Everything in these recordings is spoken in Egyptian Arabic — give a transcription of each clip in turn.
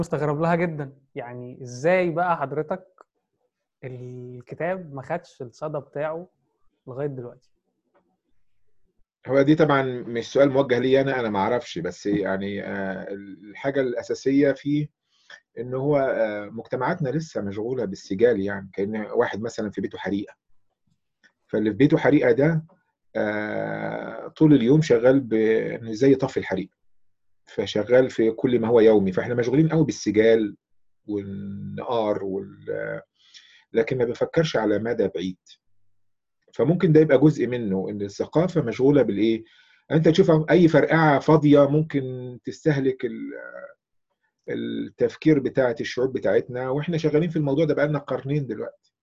مستغرب لها جدا يعني ازاي بقى حضرتك الكتاب ما خدش الصدى بتاعه لغايه دلوقتي هو دي طبعا مش سؤال موجه لي انا انا ما اعرفش بس يعني آه، الحاجه الاساسيه فيه ان هو آه، مجتمعاتنا لسه مشغوله بالسجال يعني كان واحد مثلا في بيته حريقه فاللي في بيته حريقه ده آه، طول اليوم شغال ب- زي طفي الحريقه فشغال في كل ما هو يومي فاحنا مشغولين قوي بالسجال والنقار وال لكن ما بفكرش على مدى بعيد فممكن ده يبقى جزء منه ان الثقافه مشغوله بالايه انت تشوف اي فرقعه فاضيه ممكن تستهلك ال- التفكير بتاعه الشعوب بتاعتنا واحنا شغالين في الموضوع ده بقالنا قرنين دلوقتي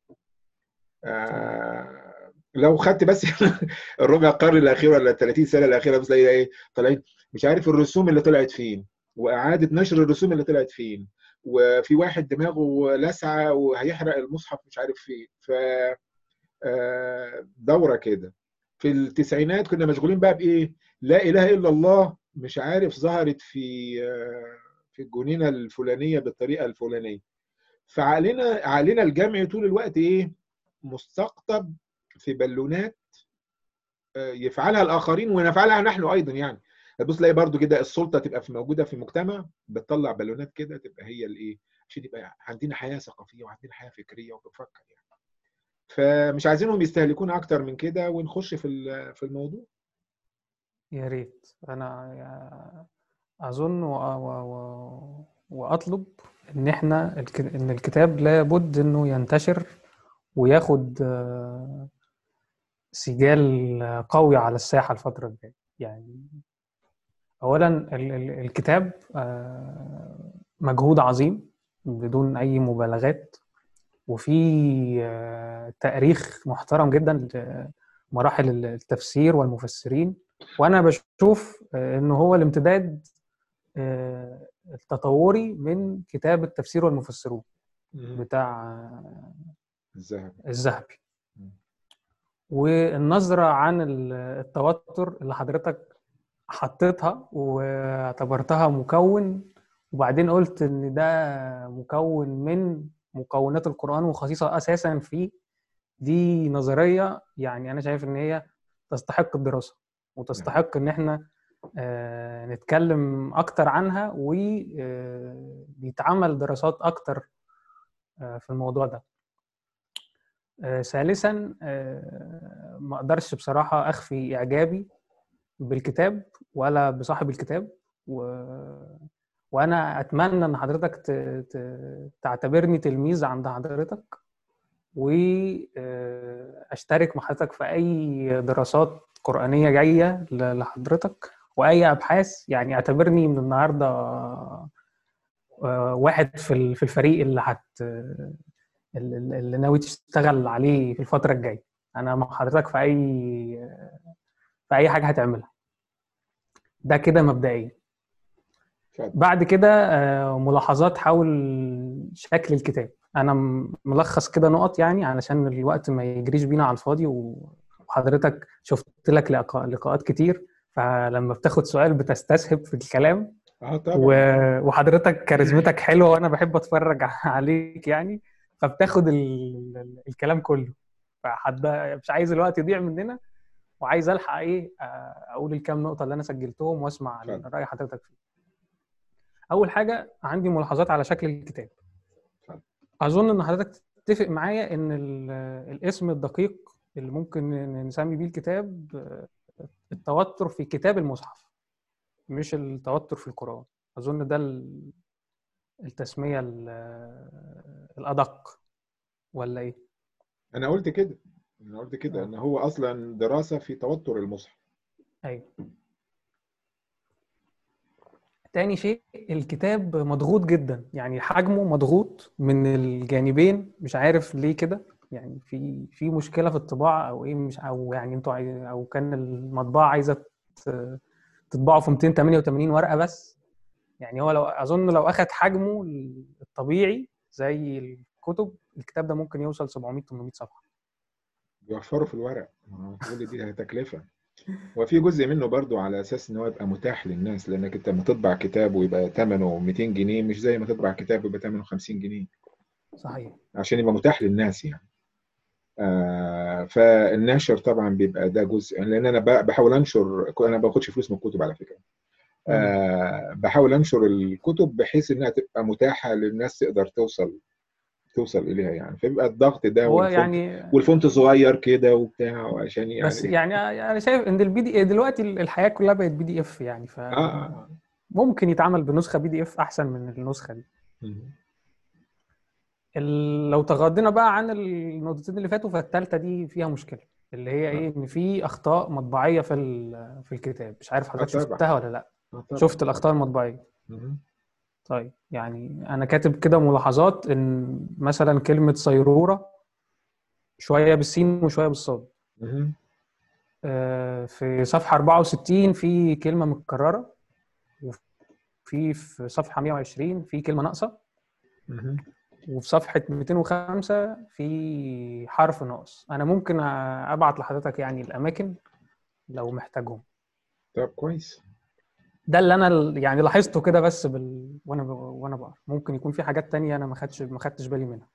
آه لو خدت بس الربع قرن الاخير ولا ال 30 سنه الاخيره بس تلاقي ايه طالعين مش عارف الرسوم اللي طلعت فين واعاده نشر الرسوم اللي طلعت فين وفي واحد دماغه لسعه وهيحرق المصحف مش عارف فين ف آه، دوره كده في التسعينات كنا مشغولين بقى بايه لا اله الا الله مش عارف ظهرت في آه، في الجنينه الفلانيه بالطريقه الفلانيه فعقلنا عقلنا الجمعي طول الوقت ايه مستقطب في بالونات آه، يفعلها الاخرين ونفعلها نحن ايضا يعني تبص تلاقي برضو كده السلطه تبقى في موجوده في مجتمع بتطلع بالونات كده تبقى هي الايه عشان يبقى عندنا حياه ثقافيه وعندنا حياه فكريه وبنفكر يعني فمش عايزينهم يستهلكونا اكتر من كده ونخش في ال- في الموضوع يا ريت انا يا- اظن و... و... و... واطلب ان احنا الك... ان الكتاب لابد انه ينتشر وياخد آه، سجال قوي على الساحه الفتره الجايه يعني اولا ال... ال- الكتاب آه، مجهود عظيم بدون اي مبالغات وفي آه، تاريخ محترم جدا لمراحل التفسير والمفسرين وانا بشوف آه، انه هو الامتداد آه، التطوري من كتاب التفسير والمفسرون بتاع آه، الذهب الذهبي مم. والنظرة عن ال- التوتر اللي حضرتك حطيتها واعتبرتها مكون وبعدين قلت ان ده مكون من مكونات القرآن وخصيصة اساسا فيه دي نظرية يعني انا شايف ان هي تستحق الدراسة وتستحق ان احنا آه، نتكلم اكتر عنها ويتعمل دراسات اكتر آه، في الموضوع ده آه، ثالثا آه، ما اقدرش بصراحه اخفي اعجابي بالكتاب ولا بصاحب الكتاب و... وانا اتمنى ان حضرتك ت... ت... تعتبرني تلميذ عند حضرتك واشترك مع حضرتك في اي دراسات قرآنية جاية ل- لحضرتك واي ابحاث يعني اعتبرني من النهارده آه، واحد في ال- في الفريق اللي هت اللي اللي ناوي تشتغل عليه في الفترة الجاية أنا مع حضرتك في أي في أي حاجة هتعملها ده كده مبدئيا اتفضل. بعد كده آه، ملاحظات حول شكل الكتاب أنا م- ملخص كده نقط يعني علشان الوقت ما يجريش بينا على الفاضي و- وحضرتك شفت لك لقاء- لقاءات كتير فلما بتاخد سؤال بتستسهب في الكلام اه طبعا و- وحضرتك كاريزمتك حلوه وانا بحب اتفرج عليك يعني فبتاخد ال... ال- الكلام كله فحد مش عايز الوقت يضيع مننا وعايز الحق ايه آه، اقول الكام نقطه اللي انا سجلتهم واسمع اتفضل. راي حضرتك فيه اول حاجه عندي ملاحظات على شكل الكتاب اتفضل. اظن ان حضرتك تتفق معايا ان ال- الاسم الدقيق اللي ممكن نسمي بيه الكتاب آه، التوتر في كتاب المصحف مش التوتر في القرآن أظن ده ال- التسمية ال- الأدق ولا إيه؟ انا قلت كده انا قلت كده آه. ان هو اصلا دراسه في توتر المصحف أيوه تاني شيء الكتاب مضغوط جدا يعني حجمه مضغوط من الجانبين مش عارف ليه كده يعني في في مشكلة في الطباعة أو إيه مش أو يعني أنتوا عايز أو كان المطبعة عايزة ت- تطبعه في 288 ورقة بس يعني هو لو أظن لو أخد حجمه الطبيعي زي الكتب الكتاب ده ممكن يوصل 700 800 صفحة بيوفروا في الورق ما هو كل دي تكلفه وفي جزء منه برضو على اساس ان هو يبقى متاح للناس لانك انت لما تطبع كتاب ويبقى ثمنه 200 جنيه مش زي ما تطبع كتاب ويبقى ثمنه 50 جنيه صحيح عشان يبقى متاح للناس يعني آه فالناشر طبعا بيبقى ده جزء لان انا ب- بحاول انشر انا ما باخدش فلوس من الكتب على فكره آه بحاول انشر الكتب بحيث انها تبقى متاحه للناس تقدر توصل توصل اليها يعني فبيبقى الضغط ده هو والفونت يعني والفونت صغير كده وبتاع عشان يعني بس يعني انا شايف ان البي دي دلوقتي الحياه كلها بقت بي دي اف يعني ف اه آه. ممكن يتعمل بنسخه بي دي اف احسن من النسخه دي مم. ال- لو تغاضينا بقى عن النقطتين اللي فاتوا فالثالثه دي فيها مشكله اللي هي ايه ان في اخطاء مطبعيه في ال- في الكتاب مش عارف حضرتك طبعا. شفتها ولا لا آه طبعا. شفت الاخطاء المطبعيه مم. طيب يعني انا كاتب كده ملاحظات ان مثلا كلمه صيروره شويه بالسين وشويه بالصاد مم. آه، في صفحه 64 في كلمه متكرره وفي في صفحه 120 في كلمه ناقصه مم. وفي صفحة 205 في حرف ناقص أنا ممكن أبعت لحضرتك يعني الأماكن لو محتاجهم طب كويس ده اللي أنا ال- يعني لاحظته كده بس بال... وأنا ب... وأنا بقرا ممكن يكون في حاجات تانية أنا ما خدتش ما خدتش بالي منها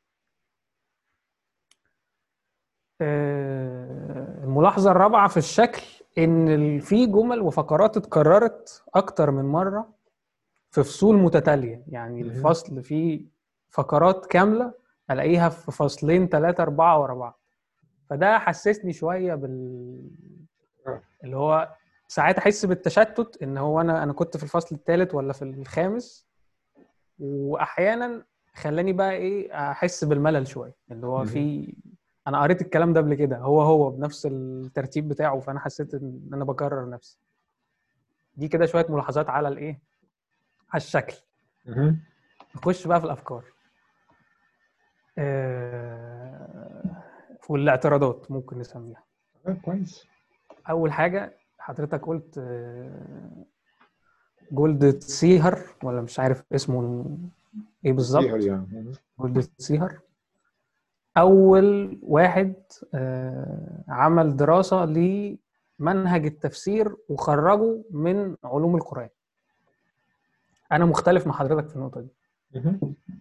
آه، الملاحظة الرابعة في الشكل إن ال- في جمل وفقرات اتكررت أكتر من مرة في فصول متتالية يعني مهم. الفصل فيه فقرات كاملة ألاقيها في فصلين ثلاثة أربعة ورا بعض فده حسسني شوية بال آه. اللي هو ساعات أحس بالتشتت إن هو أنا أنا كنت في الفصل الثالث ولا في الخامس وأحيانا خلاني بقى إيه أحس بالملل شوية اللي هو مهم. في أنا قريت الكلام ده قبل كده هو هو بنفس الترتيب بتاعه فأنا حسيت إن أنا بكرر نفسي دي كده شوية ملاحظات على الإيه على الشكل مم. نخش بقى في الافكار آه، والاعتراضات ممكن نسميها آه كويس اول حاجه حضرتك قلت آه، جولد سيهر ولا مش عارف اسمه ايه بالظبط سيهر يعني مم. جولد سيهر اول واحد آه، عمل دراسه لمنهج التفسير وخرجه من علوم القران انا مختلف مع حضرتك في النقطه دي مم.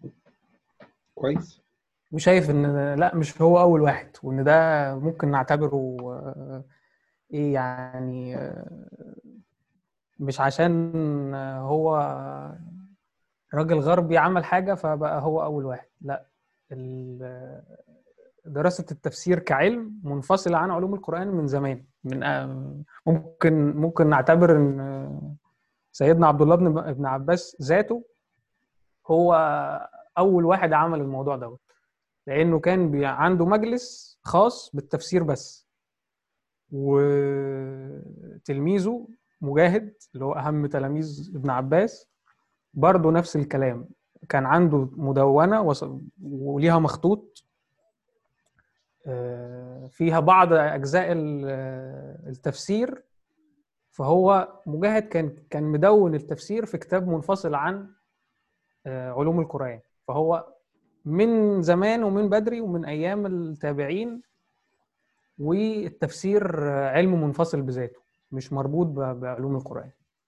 كويس وشايف ان لا مش هو اول واحد وان ده ممكن نعتبره آه، ايه يعني آه، مش عشان آه، هو راجل غربي عمل حاجة فبقى هو اول واحد لا ال- دراسة التفسير كعلم منفصلة عن علوم القرآن من زمان من آه، ممكن ممكن نعتبر ان آه، سيدنا عبد الله بن ابن عباس ذاته هو اول واحد عمل الموضوع دوت لانه كان بي- عنده مجلس خاص بالتفسير بس وتلميذه مجاهد اللي هو اهم تلاميذ ابن عباس برضه نفس الكلام كان عنده مدونة وص- وليها مخطوط آه، فيها بعض أجزاء ال- آه، التفسير فهو مجاهد كان كان مدون التفسير في كتاب منفصل عن آه، علوم القرآن فهو من زمان ومن بدري ومن أيام التابعين والتفسير آه، علم منفصل بذاته مش مربوط ب- بعلوم القرآن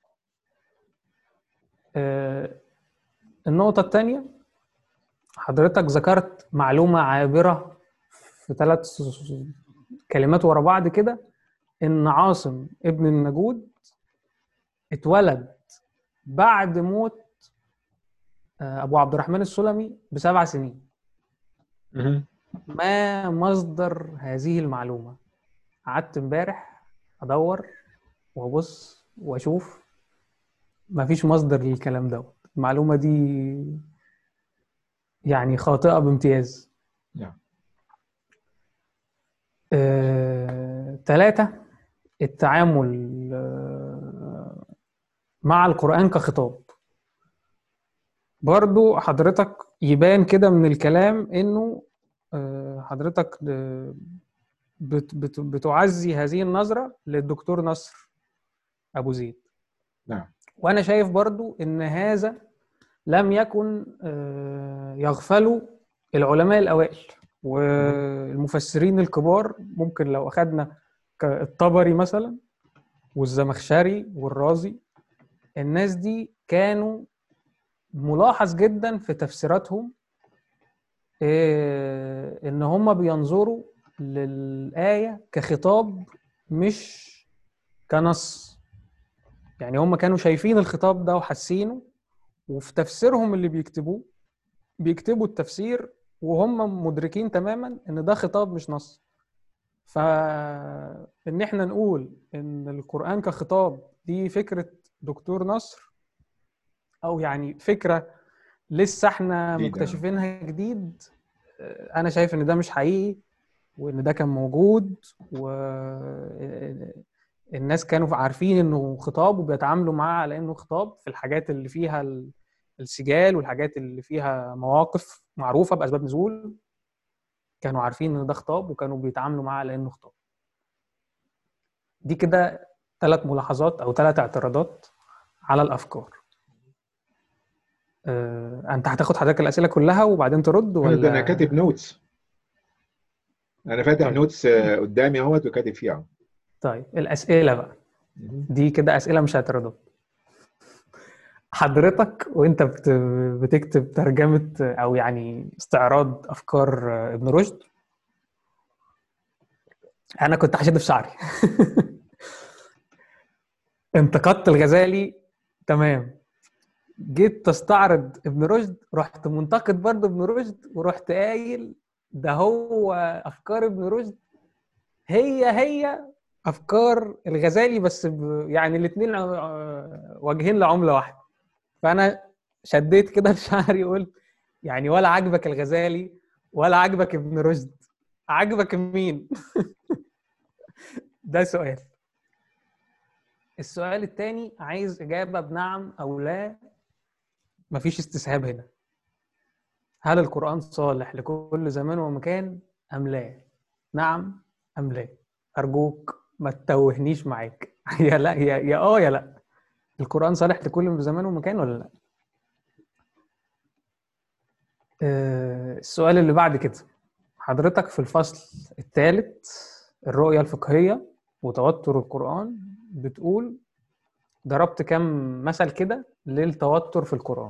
آه، النقطة الثانية حضرتك ذكرت معلومة عابرة في ثلاث كلمات ورا بعض كده إن عاصم ابن النجود اتولد بعد موت آه، أبو عبد الرحمن السلمي بسبع سنين مم. ما مصدر هذه المعلومة قعدت امبارح أدور وأبص وأشوف مفيش مصدر للكلام ده المعلومة دي يعني خاطئة بامتياز نعم آه، ثلاثة التعامل آه، مع القرآن كخطاب برضو حضرتك يبان كده من الكلام انه آه، حضرتك آه، بت- بت- بتعزي هذه النظرة للدكتور نصر أبو زيد نعم وانا شايف برضو ان هذا لم يكن آه، يغفلوا العلماء الاوائل والمفسرين الكبار ممكن لو اخذنا الطبري مثلا والزمخشري والرازي الناس دي كانوا ملاحظ جدا في تفسيراتهم إيه ان هم بينظروا للآية كخطاب مش كنص يعني هم كانوا شايفين الخطاب ده وحاسينه وفي تفسيرهم اللي بيكتبوه بيكتبوا التفسير وهم مدركين تماما ان ده خطاب مش نص فان احنا نقول ان القرآن كخطاب دي فكرة دكتور نصر او يعني فكرة لسه احنا جديدة. مكتشفينها جديد انا شايف ان ده مش حقيقي وان ده كان موجود والناس كانوا عارفين انه خطاب وبيتعاملوا معاه على انه خطاب في الحاجات اللي فيها ال- السجال والحاجات اللي فيها مواقف معروفة بأسباب نزول كانوا عارفين ان ده خطاب وكانوا بيتعاملوا معاه على انه خطاب دي كده ثلاث ملاحظات او ثلاث اعتراضات على الافكار أه، انت هتاخد حضرتك الاسئله كلها وبعدين ترد انا ده ولا انا كاتب نوتس انا فاتح طيب. نوتس آه، قدامي اهوت وكاتب فيها طيب الاسئله بقى دي كده اسئله مش اعتراضات حضرتك وانت بت- بتكتب ترجمه او يعني استعراض افكار ابن رشد انا كنت هشد في شعري انتقدت الغزالي تمام جيت تستعرض ابن رشد رحت منتقد برضه ابن رشد ورحت قايل ده هو افكار ابن رشد هي هي افكار الغزالي بس ب... يعني الاثنين واجهين لعمله واحده فانا شديت كده في شعري قلت يعني ولا عجبك الغزالي ولا عجبك ابن رشد عجبك مين ده سؤال السؤال الثاني عايز اجابه بنعم او لا مفيش استسهاب هنا هل القرآن صالح لكل زمان ومكان أم لا؟ نعم أم لا؟ أرجوك ما تتوهنيش معاك يا لا يا يا آه يا لا القرآن صالح لكل زمان ومكان ولا لا؟ آه، السؤال اللي بعد كده حضرتك في الفصل الثالث الرؤية الفقهية وتوتر القرآن بتقول ضربت كم مثل كده للتوتر في القرآن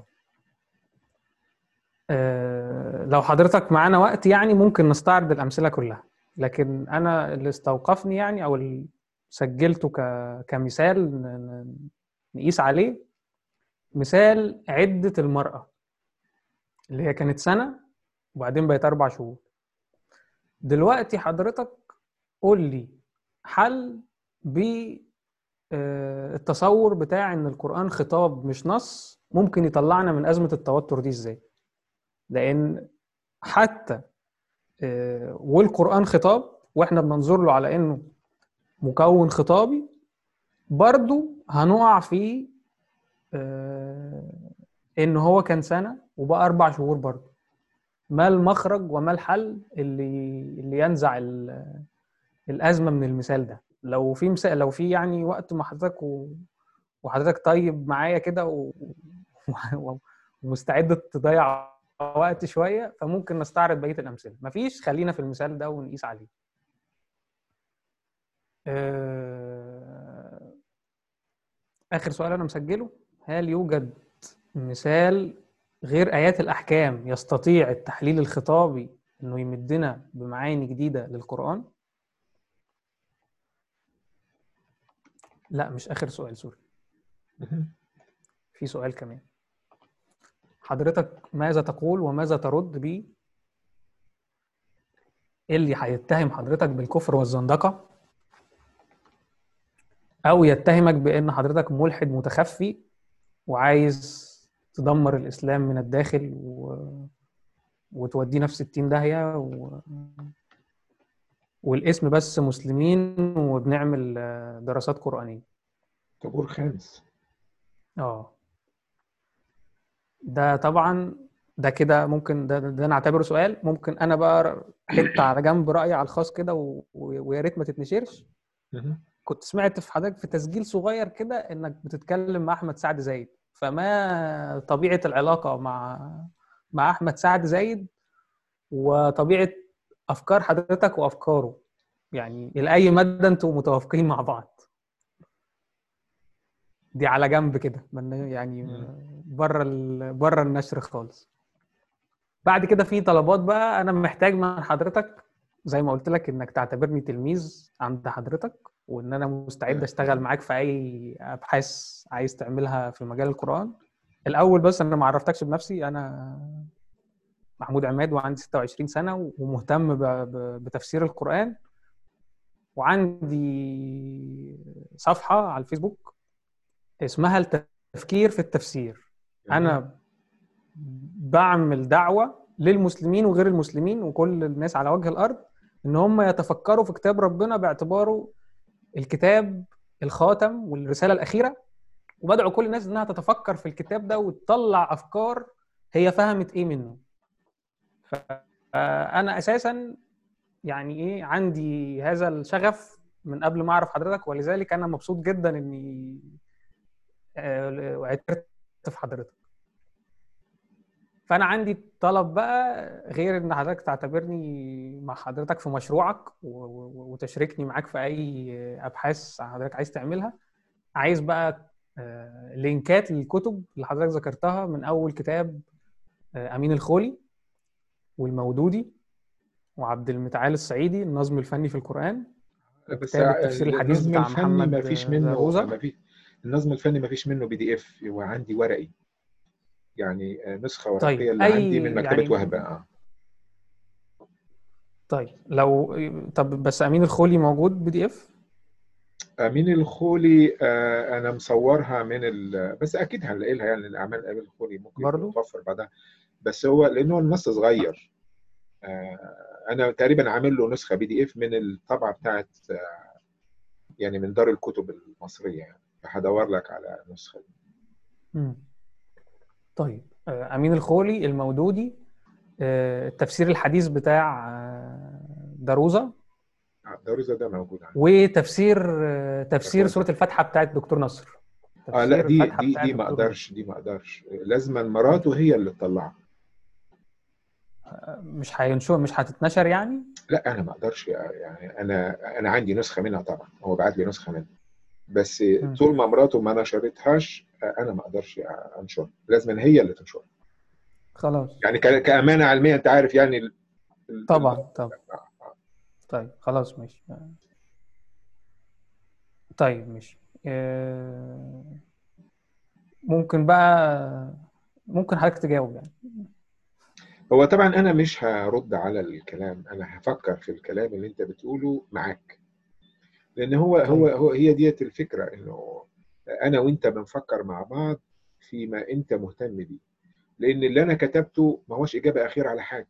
آه، لو حضرتك معانا وقت يعني ممكن نستعرض الأمثلة كلها لكن أنا اللي استوقفني يعني أو اللي سجلته ك- كمثال ن- ن- نقيس عليه مثال عدة المرأة اللي هي كانت سنة وبعدين بقت أربع شهور دلوقتي حضرتك قول لي حل بالتصور بتاع إن القرآن خطاب مش نص ممكن يطلعنا من أزمة التوتر دي إزاي لان حتى آه، والقران خطاب واحنا بننظر له على انه مكون خطابي برضو هنقع في آه، ان هو كان سنه وبقى اربع شهور برضو ما المخرج وما الحل اللي اللي ينزع ال- الازمه من المثال ده لو في مثال لو في يعني وقت مع حضرتك و... وحضرتك طيب معايا كده و... و... ومستعد تضيع وقت شويه فممكن نستعرض بقيه الامثله مفيش خلينا في المثال ده ونقيس عليه آه، اخر سؤال انا مسجله هل يوجد مثال غير ايات الاحكام يستطيع التحليل الخطابي انه يمدنا بمعاني جديده للقران لا مش اخر سؤال سوري في سؤال كمان حضرتك ماذا تقول وماذا ترد ب اللي هيتهم حضرتك بالكفر والزندقة أو يتهمك بأن حضرتك ملحد متخفي وعايز تدمر الإسلام من الداخل و... وتوديه في 60 داهية و... والاسم بس مسلمين وبنعمل آه، دراسات قرآنية طابور خامس اه ده طبعا ده كده ممكن ده, ده نعتبره سؤال ممكن انا بقى حته على جنب رايي على الخاص كده و- و- ويا ريت ما تتنشرش كنت سمعت في حضرتك في تسجيل صغير كده انك بتتكلم مع احمد سعد زايد فما طبيعه العلاقه مع مع احمد سعد زايد وطبيعه افكار حضرتك وافكاره يعني الى اي مدى انتوا متوافقين مع بعض دي على جنب كده من- يعني مم. بره ال... بره النشر خالص بعد كده في طلبات بقى انا محتاج من حضرتك زي ما قلت لك انك تعتبرني تلميذ عند حضرتك وان انا مستعد اشتغل معاك في اي ابحاث عايز تعملها في مجال القران الاول بس انا ما عرفتكش بنفسي انا محمود عماد وعندي 26 سنه ومهتم ب... ب... بتفسير القران وعندي صفحه على الفيسبوك اسمها التفكير في التفسير انا بعمل دعوه للمسلمين وغير المسلمين وكل الناس على وجه الارض ان هم يتفكروا في كتاب ربنا باعتباره الكتاب الخاتم والرساله الاخيره وبدعو كل الناس انها تتفكر في الكتاب ده وتطلع افكار هي فهمت ايه منه فانا اساسا يعني ايه عندي هذا الشغف من قبل ما اعرف حضرتك ولذلك انا مبسوط جدا اني آه، اعترفت في حضرتك فانا عندي طلب بقى غير ان حضرتك تعتبرني مع حضرتك في مشروعك و- و- وتشاركني معاك في اي ابحاث حضرتك عايز تعملها عايز بقى آه، لينكات للكتب اللي حضرتك ذكرتها من اول كتاب آه، امين الخولي والمودودي وعبد المتعال الصعيدي النظم الفني في القران بس كتاب التفسير الحديث النظم بتاع الفني محمد ما فيش منه زروزة. ما في النظم الفني ما فيش منه بي دي اف هو عندي ورقي يعني آه، نسخه ورقيه طيب، اللي أي عندي من مكتبه يعني- وهبه اه طيب لو طب بس امين الخولي موجود بي دي اف امين الخولي آه انا مصورها من ال... بس اكيد هنلاقي لها يعني الاعمال امين الخولي ممكن برضو؟ توفر بعدها بس هو لانه النص صغير آه انا تقريبا عامل له نسخه بي دي اف من الطبعه بتاعت آه يعني من دار الكتب المصريه يعني فهدور لك على نسخه مم. طيب آه، امين الخولي المودودي آه، التفسير الحديث بتاع آه، داروزة داروزا ده موجود عندي وتفسير آه، تفسير كويس. سورة الفاتحة بتاعت دكتور نصر اه لا تفسير دي الفاتحة دي بتاعت دي ما دكتور اقدرش دي ما اقدرش لازم مراته هي اللي تطلعها نصر. مش هينشر مش هتتنشر يعني لا انا ما اقدرش يعني انا انا عندي نسخه منها طبعا هو بعت لي نسخه منها بس مم. طول ما مراته ما نشرتهاش انا ما اقدرش انشر لازم هي اللي تنشر خلاص يعني ك- كامانه علميه انت عارف يعني ال- ال- طبعا طبعا طيب خلاص ماشي طيب ماشي آه، ممكن بقى ممكن حضرتك تجاوب يعني هو طبعا انا مش هرد على الكلام انا هفكر في الكلام اللي انت بتقوله معاك لان هو هو هو هي ديت الفكره انه انا وانت بنفكر مع بعض فيما انت مهتم بيه لان اللي انا كتبته ما هوش اجابه اخيره على حاجه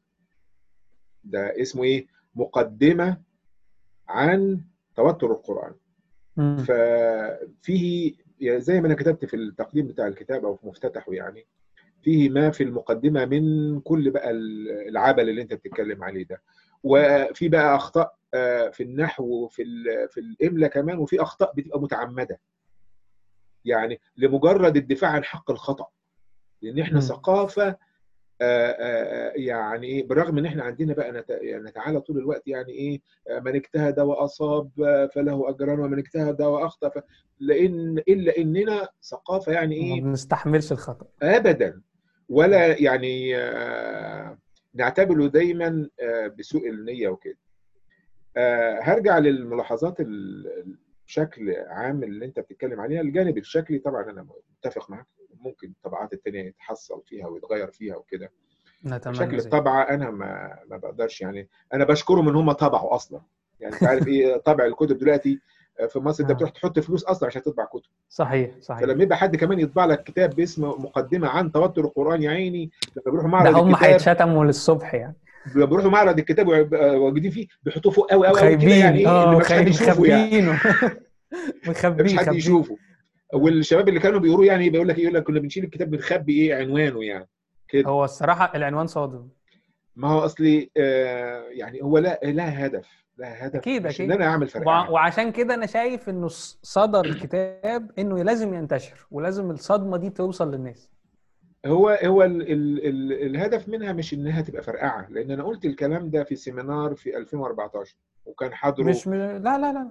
ده اسمه ايه مقدمه عن توتر القران مم. ففيه يعني زي ما انا كتبت في التقديم بتاع الكتاب او في مفتتحه يعني فيه ما في المقدمه من كل بقى العبل اللي انت بتتكلم عليه ده وفي بقى اخطاء آه، في النحو وفي ال- في الاملاء كمان وفي اخطاء بتبقى متعمده يعني لمجرد الدفاع عن حق الخطا لان احنا مم. ثقافه آه، آه، آه، يعني ايه بالرغم ان احنا عندنا بقى نت- يعني نتعالى طول الوقت يعني ايه آه، من اجتهد واصاب آه، فله اجران ومن اجتهد واخطا ف... لان الا اننا ثقافه يعني ما ايه بنستحملش الخطأ ابدا ولا يعني آه، نعتبره دايما آه، بسوء النيه وكده آه، هرجع للملاحظات ال- بشكل عام اللي انت بتتكلم عليها الجانب الشكلي طبعا انا متفق معاك ممكن الطبعات التانية يتحصل فيها ويتغير فيها وكده نتمنى شكل ذلك. الطبعه انا ما ما بقدرش يعني انا بشكرهم ان هم طبعوا اصلا يعني انت عارف ايه طبع الكتب دلوقتي في مصر انت آه. بتروح تحط فلوس اصلا عشان تطبع كتب صحيح صحيح فلما يبقى حد كمان يطبع لك كتاب باسم مقدمه عن توتر القران يا عيني لما بيروحوا ده معرض هم الكتاب هيتشتموا للصبح يعني لما بيروحوا معرض الكتاب واجدين فيه بيحطوه فوق قوي قوي قوي كده خايبين يعني ايه اللي اه مفيش حد يشوفه يعني مخبينه مخبيه مفيش حد مخبيه. يشوفه والشباب اللي كانوا بيقولوا يعني بيقول لك يقول لك كنا بنشيل الكتاب بنخبي ايه عنوانه يعني كده هو الصراحه العنوان صادم ما هو اصلي آه يعني هو لا لها هدف لها هدف أكيد، مش أكيد. ان انا اعمل وع- فرقعه وعشان كده انا شايف انه ص- صدر الكتاب انه لازم ينتشر ولازم الصدمه دي توصل للناس هو هو ال ال ال الهدف منها مش انها تبقى فرقعه لان انا قلت الكلام ده في سيمينار في 2014 وكان حضره مش م... لا لا لا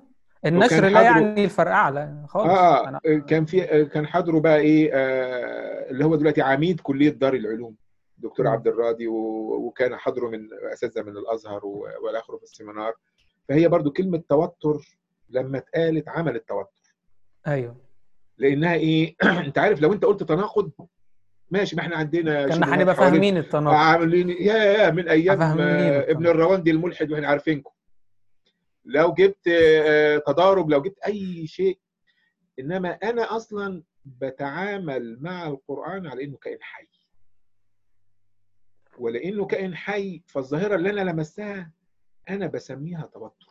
النشر لا حضره- يعني الفرقعه لا خالص اه أنا كان في كان حضره بقى ايه آه اللي هو دلوقتي عميد كليه دار العلوم دكتور مم. عبد الراضي و- وكان حضره من اساتذه من الازهر و- والى اخره في السيمينار فهي برضو كلمه توتر لما اتقالت عملت توتر ايوه لانها ايه انت عارف لو انت قلت تناقض ماشي ما احنا عندنا كنا شبهات هنبقى حوالين- فاهمين التناقض عاملين يا يا من ايام فاهمين آه، التناقض. ابن الرواندي الملحد واحنا عارفينكم لو جبت آه، تضارب لو جبت اي شيء انما انا اصلا بتعامل مع القران على انه كائن حي ولانه كائن حي فالظاهره اللي انا لمستها انا بسميها توتر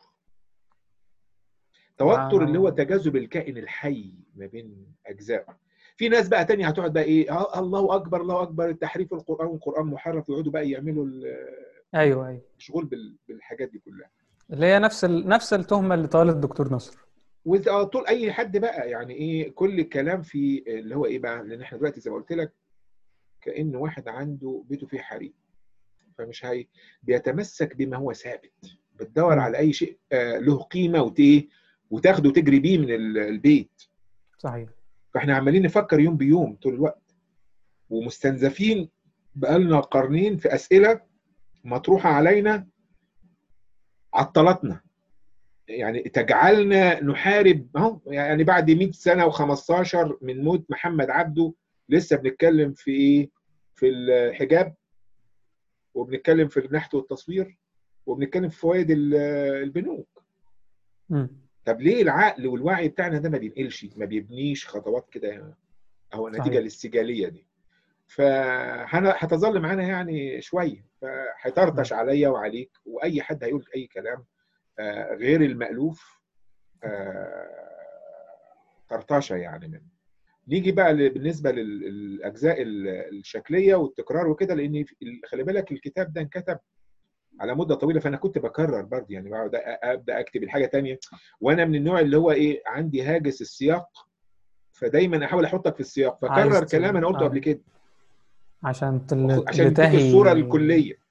توتر مع- اللي هو تجاذب الكائن الحي ما بين اجزائه في ناس بقى تانية هتقعد بقى ايه آه الله اكبر الله اكبر تحريف القران والقران محرف ويقعدوا بقى يعملوا ايوه ايوه المشغول بال- بالحاجات دي كلها اللي هي نفس ال... نفس التهمه اللي طالت الدكتور نصر وعلى طول اي حد بقى يعني ايه كل الكلام في اللي هو ايه بقى لان احنا دلوقتي زي ما قلت لك كان واحد عنده بيته فيه حريق فمش هي بيتمسك بما هو ثابت بتدور مم. على اي شيء آه، له قيمه وت- وتاخده وتجري بيه من ال- البيت صحيح فاحنا عمالين نفكر يوم بيوم طول الوقت ومستنزفين بقالنا قرنين في اسئله مطروحه علينا عطلتنا يعني تجعلنا نحارب اهو يعني بعد 100 سنه و15 من موت محمد عبده لسه بنتكلم في ايه؟ في الحجاب وبنتكلم في النحت والتصوير وبنتكلم في فوائد ال- البنوك مم. طب ليه العقل والوعي بتاعنا ده ما بينقلش ما بيبنيش خطوات كده اهو نتيجه صحيح. للسجاليه دي فهتظل معانا يعني شويه فهيطرطش عليا وعليك واي حد هيقول اي كلام آه، غير المألوف آه، طرطشه يعني منه نيجي بقى ل- بالنسبه لل- للاجزاء ال- الشكليه والتكرار وكده لان في- خلي بالك الكتاب ده انكتب على مده طويله فانا كنت بكرر برضه يعني بقعد أ- ابدا اكتب الحاجه تانية وانا من النوع اللي هو ايه عندي هاجس السياق فدايما احاول احطك في السياق عايز فكرر ت- كلام انا قلته آه. قبل كده عشان تل... عشان تديك تلتهي الصوره الكليه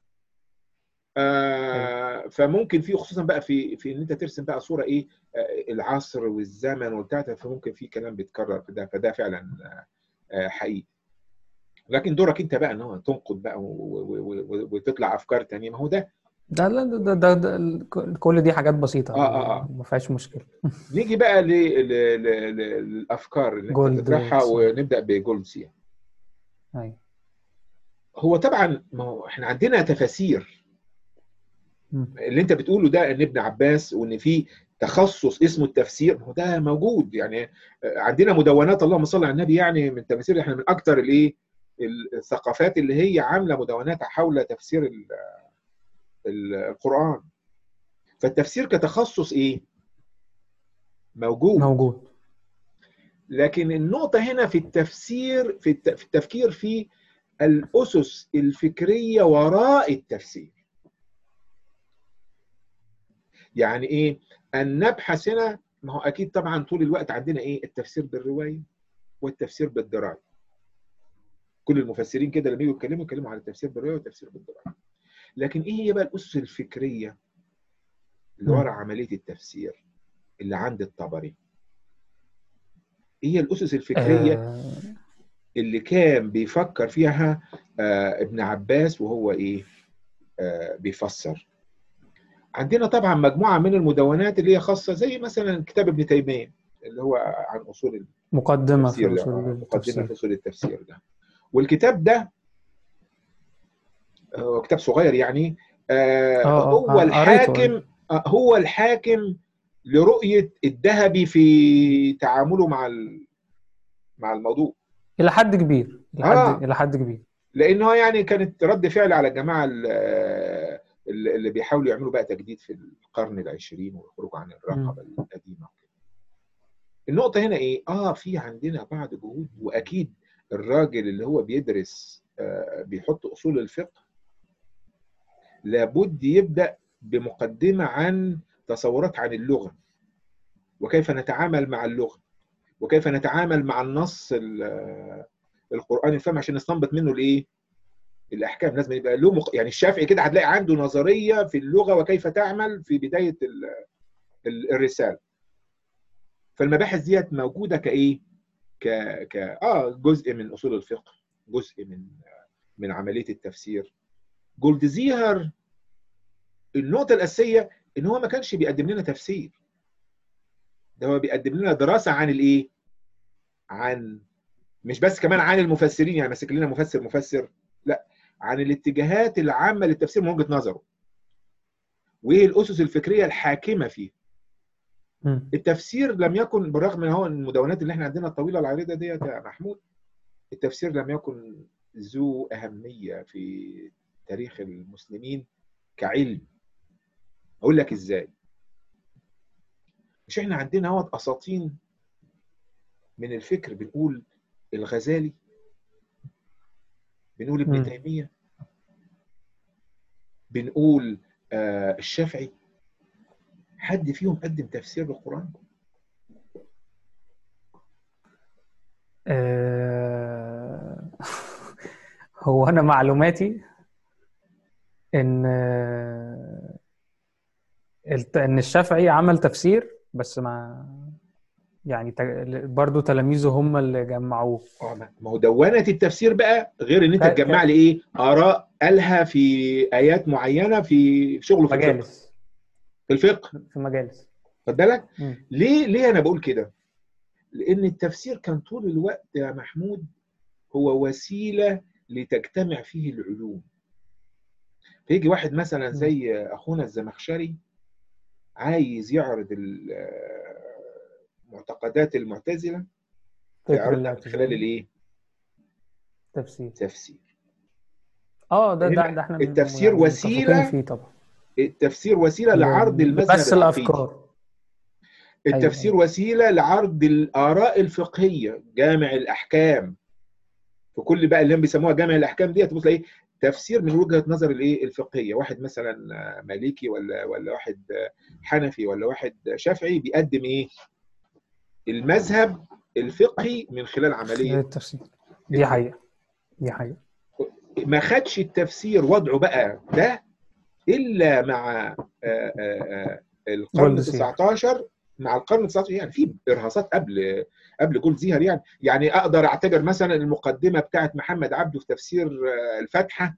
آه فممكن في خصوصا بقى في في ان انت ترسم بقى صوره ايه آه العصر والزمن وبتاع فممكن في كلام بيتكرر في ده فده فعلا آه آه، حقيقي لكن دورك انت بقى ان هو تنقد بقى و- و- و- وتطلع افكار تانية ما هو ده ده لا ده, ده, ده, ده ال- كل دي حاجات بسيطه آه، آه، آه. ما فيهاش مشكله نيجي بقى ل- ل- ل- ل- للافكار اللي انت جولد بتطرحها ويلز. ونبدا بجولدسيا ايوه هو طبعا ما هو احنا عندنا تفاسير مم. اللي انت بتقوله ده ان ابن عباس وان في تخصص اسمه التفسير ما هو ده موجود يعني عندنا مدونات اللهم صل على النبي يعني من التفاسير احنا من اكتر الايه الثقافات اللي هي عامله مدونات حول تفسير ال- ال- القران فالتفسير كتخصص ايه موجود موجود لكن النقطة هنا في التفسير في الت- في التفكير في الأسس الفكرية وراء التفسير. يعني إيه؟ أن نبحث هنا ما هو أكيد طبعا طول الوقت عندنا إيه؟ التفسير بالرواية والتفسير بالدراية. كل المفسرين كده لما يجوا يتكلموا يتكلموا عن التفسير بالرواية والتفسير بالدراية. لكن إيه هي بقى الأسس الفكرية اللي مم. ورا عملية التفسير اللي عند الطبري؟ إيه هي الأسس الفكرية آه اللي كان بيفكر فيها آه ابن عباس وهو ايه آه بيفسر عندنا طبعا مجموعه من المدونات اللي هي خاصه زي مثلا كتاب ابن تيميه اللي هو عن اصول مقدمه في التفسير اصول آه، مقدمه في التفسير اصول التفسير ده والكتاب ده آه، كتاب صغير يعني آه آه، آه، هو آه، قريته. الحاكم آه هو الحاكم لرؤيه الذهبي في تعامله مع ال- مع الموضوع الى حد كبير الى حد آه. الى حد كبير لانه يعني كانت رد فعل على الجماعه ال- اللي بيحاولوا يعملوا بقى تجديد في القرن العشرين ويخرجوا عن الرقبه القديمه النقطه هنا ايه اه في عندنا بعض جهود واكيد الراجل اللي هو بيدرس آه بيحط اصول الفقه لابد يبدا بمقدمه عن تصورات عن اللغه وكيف نتعامل مع اللغه وكيف نتعامل مع النص ال- القراني الفهم عشان نستنبط منه الايه الاحكام لازم يبقى له مق... يعني الشافعي كده هتلاقي عنده نظريه في اللغه وكيف تعمل في بدايه ال... ال- الرساله فالمباحث ديت موجوده كايه ك ك اه جزء من اصول الفقه جزء من من عمليه التفسير جولدزيهر النقطه الاساسيه ان هو ما كانش بيقدم لنا تفسير ده هو بيقدم لنا دراسه عن الايه عن مش بس كمان عن المفسرين يعني ماسك لنا مفسر مفسر لا عن الاتجاهات العامه للتفسير من وجهه نظره وايه الاسس الفكريه الحاكمه فيه مم. التفسير لم يكن بالرغم من هو المدونات اللي احنا عندنا الطويله العريضه ديت يا محمود التفسير لم يكن ذو اهميه في تاريخ المسلمين كعلم اقول لك ازاي مش احنا عندنا اهوت اساطين من الفكر بنقول الغزالي بنقول ابن مم. تيميه بنقول آه الشافعي حد فيهم قدم تفسير للقران آه، هو انا معلوماتي ان الت- ان الشافعي عمل تفسير بس ما يعني ت- برضو تلاميذه هم اللي جمعوه اه ما ما هو دونة التفسير بقى غير ان انت ك- تجمع لي ايه اراء قالها في ايات معينه في شغله في الفقه مجالس في الفقه في مجالس خد بالك مم. ليه ليه انا بقول كده لان التفسير كان طول الوقت يا محمود هو وسيله لتجتمع فيه العلوم فيجي واحد مثلا مم. زي اخونا الزمخشري عايز يعرض ال- معتقدات المعتزله فكر يعرضها من الاعتزال. خلال الايه تفسير تفسير اه ده ده, هنا ده احنا التفسير يعني وسيلة متفقين فيه طبعا التفسير وسيله لعرض المذهب بس العقيدي الافكار التفسير وسيله لعرض الاراء الفقهيه جامع الاحكام في كل بقى اللي هم بيسموها جامع الاحكام دي تبص ايه تفسير من وجهه نظر الايه الفقهيه واحد مثلا مالكي ولا ولا واحد حنفي ولا واحد شافعي بيقدم ايه المذهب الفقهي من خلال عمليه التفسير دي حقيقة دي حقيقة ما خدش التفسير وضعه بقى ده الا مع آه، آه، آه، القرن جولد سير. 19 مع القرن 19 يعني في ارهاصات قبل قبل جولد زيهر يعني يعني اقدر اعتبر مثلا المقدمه بتاعت محمد عبده في تفسير آه، الفاتحه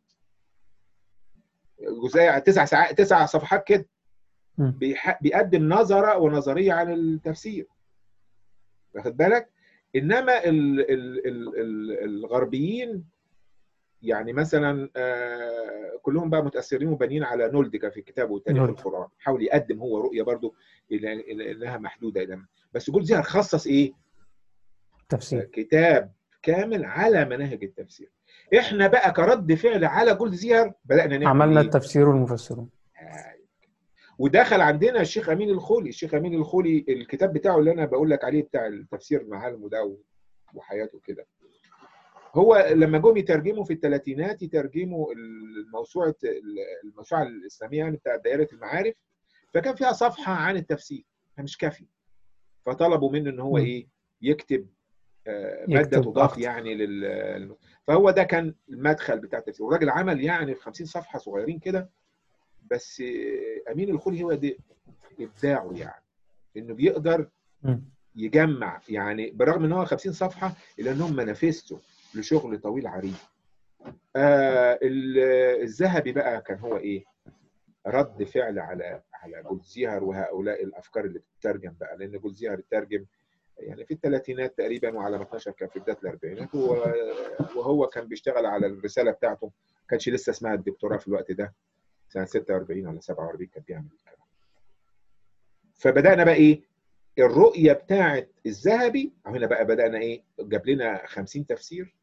جزء تسع ساعات تسع صفحات كده مم. بيح- بيقدم نظره ونظريه عن التفسير واخد بالك انما ال ال ال ال الغربيين يعني مثلا آه، كلهم بقى متاثرين وبانيين على نولدكا في كتابه تاريخ نولدكا. القران حاول يقدم هو رؤيه برضه الى إلى انها محدوده الى بس جول زيهر خصص ايه تفسير كتاب كامل على مناهج التفسير احنا بقى كرد فعل على جول زيهر بدانا نعمل عملنا إيه؟ التفسير والمفسرون ودخل عندنا الشيخ امين الخولي الشيخ امين الخولي الكتاب بتاعه اللي انا بقول لك عليه بتاع التفسير معالمه ده و- وحياته كده هو لما جم يترجموا في الثلاثينات يترجموا الموسوعه الموسوعه الاسلاميه يعني بتاع دائره المعارف فكان فيها صفحه عن التفسير مش كافي فطلبوا منه ان هو مم. ايه يكتب آه، ماده يكتب تضاف أكتر. يعني لل فهو ده كان المدخل بتاع التفسير والراجل عمل يعني في 50 صفحه صغيرين كده بس آه، امين الخولي هو ده ابداعه يعني انه بيقدر مم. يجمع يعني برغم ان هو 50 صفحه الا انهم مانيفيستو لشغل طويل عريض. آه ال- الذهبي بقى كان هو ايه؟ رد فعل على على جولزيهر وهؤلاء الافكار اللي بتترجم بقى لان جولزيهر اترجم يعني في الثلاثينات تقريبا وعلى ما اتنشر كان في بدايه الاربعينات و- وهو كان بيشتغل على الرساله بتاعته ما كانش لسه اسمها الدكتوراه في الوقت ده سنه 46 ولا 47 كان بيعمل الكلام. فبدانا بقى ايه؟ الرؤيه بتاعت الذهبي هنا بقى بدانا ايه؟ جاب لنا 50 تفسير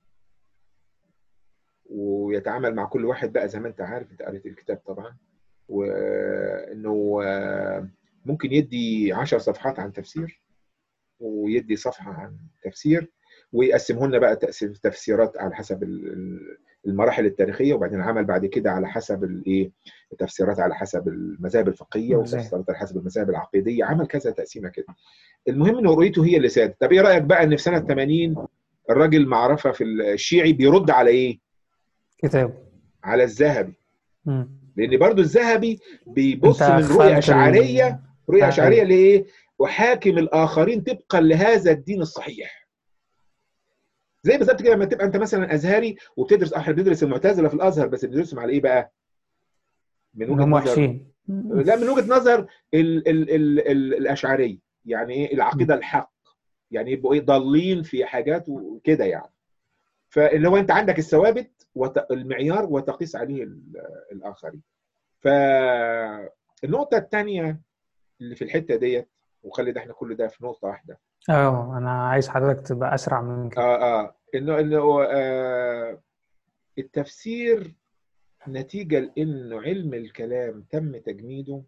ويتعامل مع كل واحد بقى زي ما انت عارف انت قريت الكتاب طبعا وانه آه، ممكن يدي 10 صفحات عن تفسير ويدي صفحه عن تفسير ويقسمه لنا بقى تقسيم تفسيرات على حسب ال- ال- المراحل التاريخيه وبعدين عمل بعد كده على حسب الايه التفسيرات على حسب المذاهب الفقهيه المذاهب. وتفسيرات على حسب المذاهب العقيديه عمل كذا تقسيمه كده المهم ان رؤيته هي اللي سادت طب ايه رايك بقى ان في سنه 80 الراجل معرفه في الشيعي بيرد على ايه كتاب على الذهبي مم. لان برضو الذهبي بيبص أنت من أغفلت رؤيه ال- اشعريه رؤيه آه، اشعريه أيوة. لايه احاكم الاخرين طبقا لهذا الدين الصحيح زي بالظبط كده لما تبقى انت مثلا ازهري وبتدرس احنا بندرس المعتزله في الازهر بس بندرسهم على ايه بقى؟ من وجهه هم نظر وحشين لا من وجهه نظر ال ال ال ال الاشعريه يعني ايه العقيده الحق يعني يبقوا ايه ضالين في حاجات وكده يعني فاللي هو انت عندك الثوابت والمعيار وتقيس عليه ال- الاخرين فالنقطه الثانيه اللي في الحته ديت وخلي ده احنا كل ده في نقطه واحده اه انا عايز حضرتك تبقى اسرع من كده اه اه انه انه آه التفسير نتيجه لانه علم الكلام تم تجميده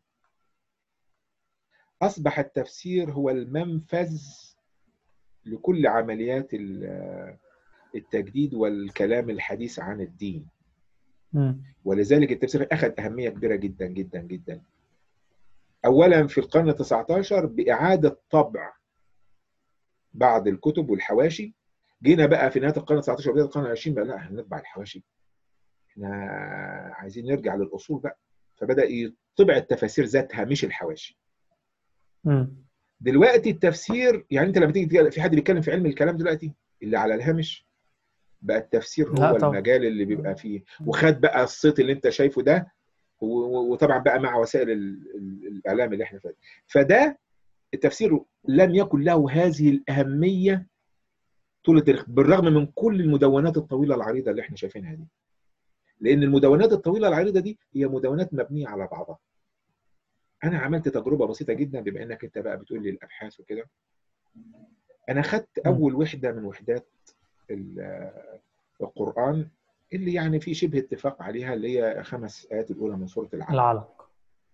اصبح التفسير هو المنفذ لكل عمليات ال- التجديد والكلام الحديث عن الدين مم. ولذلك التفسير اخذ اهميه كبيره جدا جدا جدا اولا في القرن ال 19 باعاده طبع بعض الكتب والحواشي جينا بقى في نهايه القرن ال 19 وبدايه القرن ال 20 بقى لا احنا نطبع الحواشي احنا عايزين نرجع للاصول بقى فبدا يطبع التفاسير ذاتها مش الحواشي مم. دلوقتي التفسير يعني انت لما تيجي تيجي- في حد بيتكلم في علم الكلام دلوقتي اللي على الهامش بقى التفسير لا هو طبعا. المجال اللي بيبقى فيه وخد بقى الصيت اللي انت شايفه ده و- و- وطبعا بقى مع وسائل ال- ال- الاعلام اللي احنا فيه فده التفسير لم يكن له هذه الاهميه طول التاريخ بالرغم من كل المدونات الطويله العريضه اللي احنا شايفينها دي لان المدونات الطويله العريضه دي هي مدونات مبنيه على بعضها انا عملت تجربه بسيطه جدا بما انك انت بقى بتقول لي الابحاث وكده انا خدت اول وحده من وحدات ال- القران اللي يعني في شبه اتفاق عليها اللي هي خمس ايات الاولى من سوره العلق العلق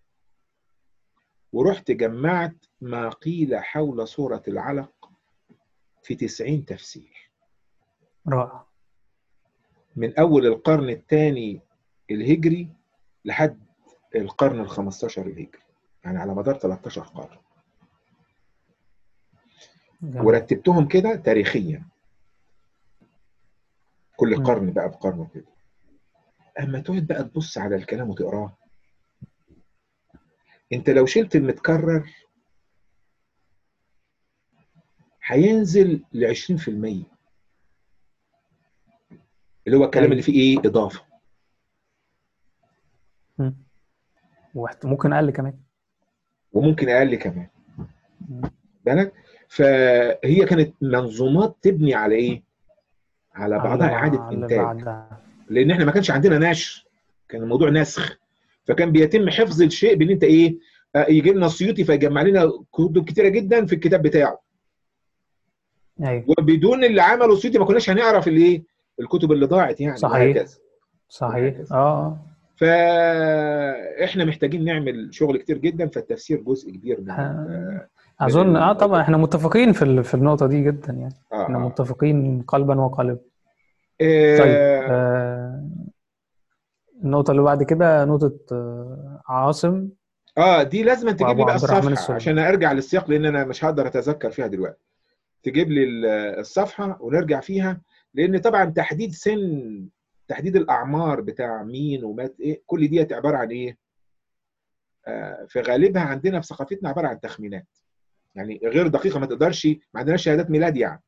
ورحت جمعت ما قيل حول سوره العلق في 90 تفسير رائع من اول القرن الثاني الهجري لحد القرن ال 15 الهجري يعني على مدار 13 قرن جميل. ورتبتهم كده تاريخيا كل مم. قرن بقى بقرنه كده اما تقعد بقى تبص على الكلام وتقراه انت لو شلت المتكرر هينزل ل 20% اللي هو الكلام أيوة. اللي فيه ايه اضافه مم. واحت- ممكن اقل كمان وممكن اقل كمان مم. بالك فهي كانت منظومات تبني على ايه على بعضها على- اعاده على انتاج بعدها. لان احنا ما كانش عندنا نشر كان الموضوع نسخ فكان بيتم حفظ الشيء بان انت ايه آه، يجي لنا السيوطي فيجمع لنا كتب كتيره جدا في الكتاب بتاعه ايوه وبدون اللي عمله السيوطي ما كناش هنعرف الايه الكتب اللي ضاعت يعني صحيح. وهكذا صحيح وهكذا. اه فاحنا محتاجين نعمل شغل كتير جدا فالتفسير جزء كبير من آه. اظن اه ال- طبعا احنا متفقين في ال- في النقطه دي جدا يعني آه. احنا آه. متفقين قلبا وقالبا آه، طيب آه. النقطه اللي بعد كده نقطه آه، عاصم اه دي لازم تجيب وأبو لي بقى عبد الرحمن الصفحه السوري. عشان ارجع للسياق لان انا مش هقدر اتذكر فيها دلوقتي تجيب لي ال- الصفحه ونرجع فيها لان طبعا تحديد سن تحديد الاعمار بتاع مين ومات ايه كل ديت عباره عن ايه آه في غالبها عندنا في ثقافتنا عباره عن تخمينات يعني غير دقيقه ما تقدرش ما عندناش شهادات ميلاد يعني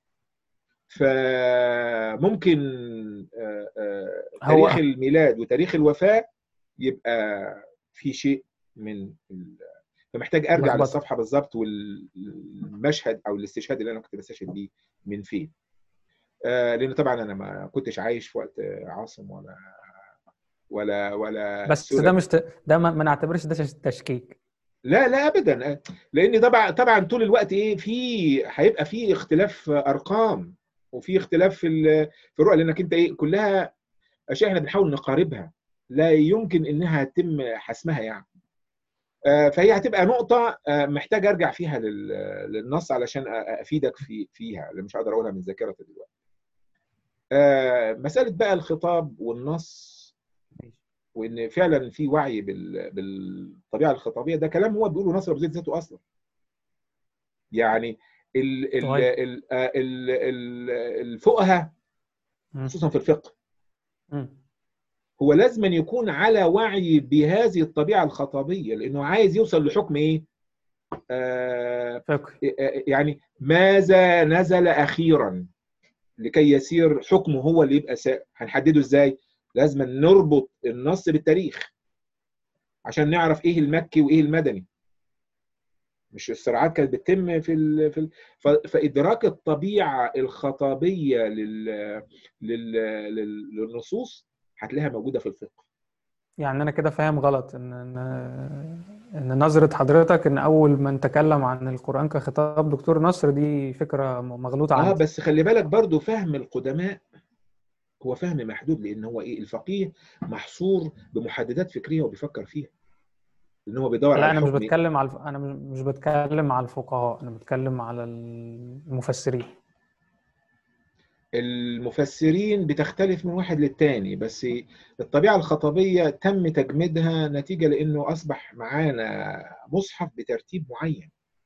فممكن آه آه هو- تاريخ الميلاد وتاريخ الوفاه يبقى في شيء من ال... فمحتاج ارجع لخبطة. للصفحه بالظبط والمشهد او الاستشهاد اللي انا كنت بستشهد بيه من فين آه لان طبعا انا ما كنتش عايش في وقت عاصم ولا ولا ولا بس سوريا. ده مش ت... ده ما, ما نعتبرش ده تش- تشكيك لا لا ابدا لان طبعا طبعا طول الوقت ايه في هيبقى في اختلاف ارقام وفي اختلاف في ال- في الرؤى لانك انت ايه كلها اشياء احنا بنحاول نقاربها لا يمكن انها يتم حسمها يعني آه، فهي هتبقى نقطة آه، محتاج ارجع فيها لل- للنص علشان أ- افيدك في فيها اللي مش هقدر اقولها من ذاكرتي دلوقتي. آه، مسألة بقى الخطاب والنص وان فعلا في وعي بال- بالطبيعة الخطابية ده كلام هو بيقوله نصر بذات ذاته اصلا. يعني ال ال طيب. ال آه، ال ال الفقهاء مم. خصوصا في الفقه مم. هو لازم أن يكون على وعي بهذه الطبيعة الخطابية لأنه عايز يوصل لحكم إيه؟ آه، فقهي يعني ماذا نزل اخيرا لكي يسير حكمه هو اللي يبقى سا... هنحدده ازاي لازم نربط النص بالتاريخ عشان نعرف ايه المكي وايه المدني مش الصراعات كانت بتتم في ال... في ال... ف... فادراك الطبيعه الخطابيه لل... لل... لل... للنصوص هتلاقيها موجوده في الفقه يعني انا كده فاهم غلط ان ان ان نظره حضرتك ان اول من تكلم عن القران كخطاب دكتور نصر دي فكره مغلوطه اه عندي بس خلي بالك برضو فهم القدماء هو فهم محدود لان هو ايه الفقيه محصور بمحددات فكريه وبيفكر فيها لان هو بيدور لا على انا مش الحكم بتكلم على الف... انا مش مش بتكلم على الفقهاء انا بتكلم على المفسرين المفسرين بتختلف من واحد للتاني بس الطبيعة الخطبية تم تجميدها نتيجة لأنه أصبح معانا مصحف بترتيب معين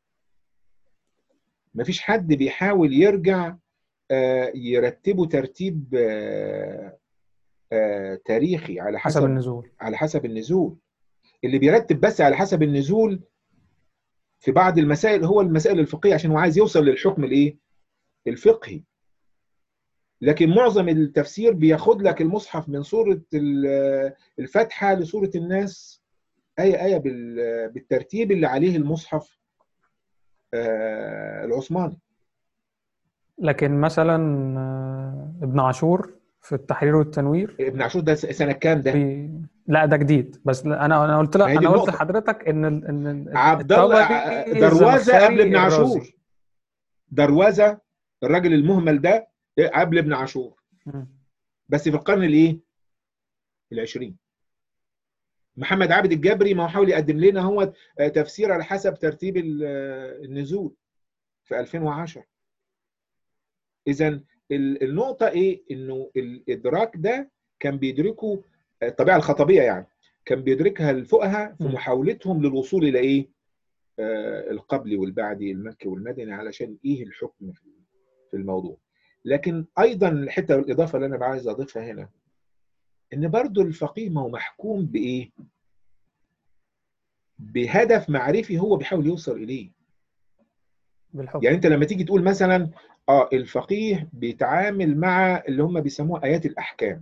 مفيش حد بيحاول يرجع آه، يرتبه ترتيب آه، آه، تاريخي على حسب حسب النزول على حسب النزول اللي بيرتب بس على حسب النزول في بعض المسائل هو المسائل الفقهية عشان هو عايز يوصل للحكم الايه الفقهي لكن معظم التفسير بياخد لك المصحف من سورة ال- الفاتحة لسورة الناس آية آية بال- بالترتيب اللي عليه المصحف آه، العثماني لكن مثلا آه، ابن عاشور في التحرير والتنوير ابن عاشور ده سنة كام ده؟ في... لا ده جديد بس لا، انا انا قلت لك ما هي دي انا قلت النقطة. لحضرتك ان ال- ان ال- عبد الله الطبري دروازة الزمخشري قبل ابن الرازي. عاشور دروازة الراجل المهمل ده قبل ابن عاشور مم. بس في القرن الايه؟ العشرين محمد عابد الجبري ما هو حاول يقدم لنا هو تفسير على حسب ترتيب ال- النزول في 2010 اذا النقطه ايه انه الادراك ده كان بيدركه الطبيعه الخطبيه يعني كان بيدركها الفقهاء في م. محاولتهم للوصول الى ايه آه، القبلي والبعدي المكي والمدني علشان ايه الحكم في في الموضوع لكن ايضا الحته الاضافه اللي انا عايز اضيفها هنا ان برضو الفقيه ما هو محكوم بايه بهدف معرفي هو بيحاول يوصل اليه بالحكم يعني انت لما تيجي تقول مثلا اه الفقيه بيتعامل مع اللي هم بيسموها ايات الاحكام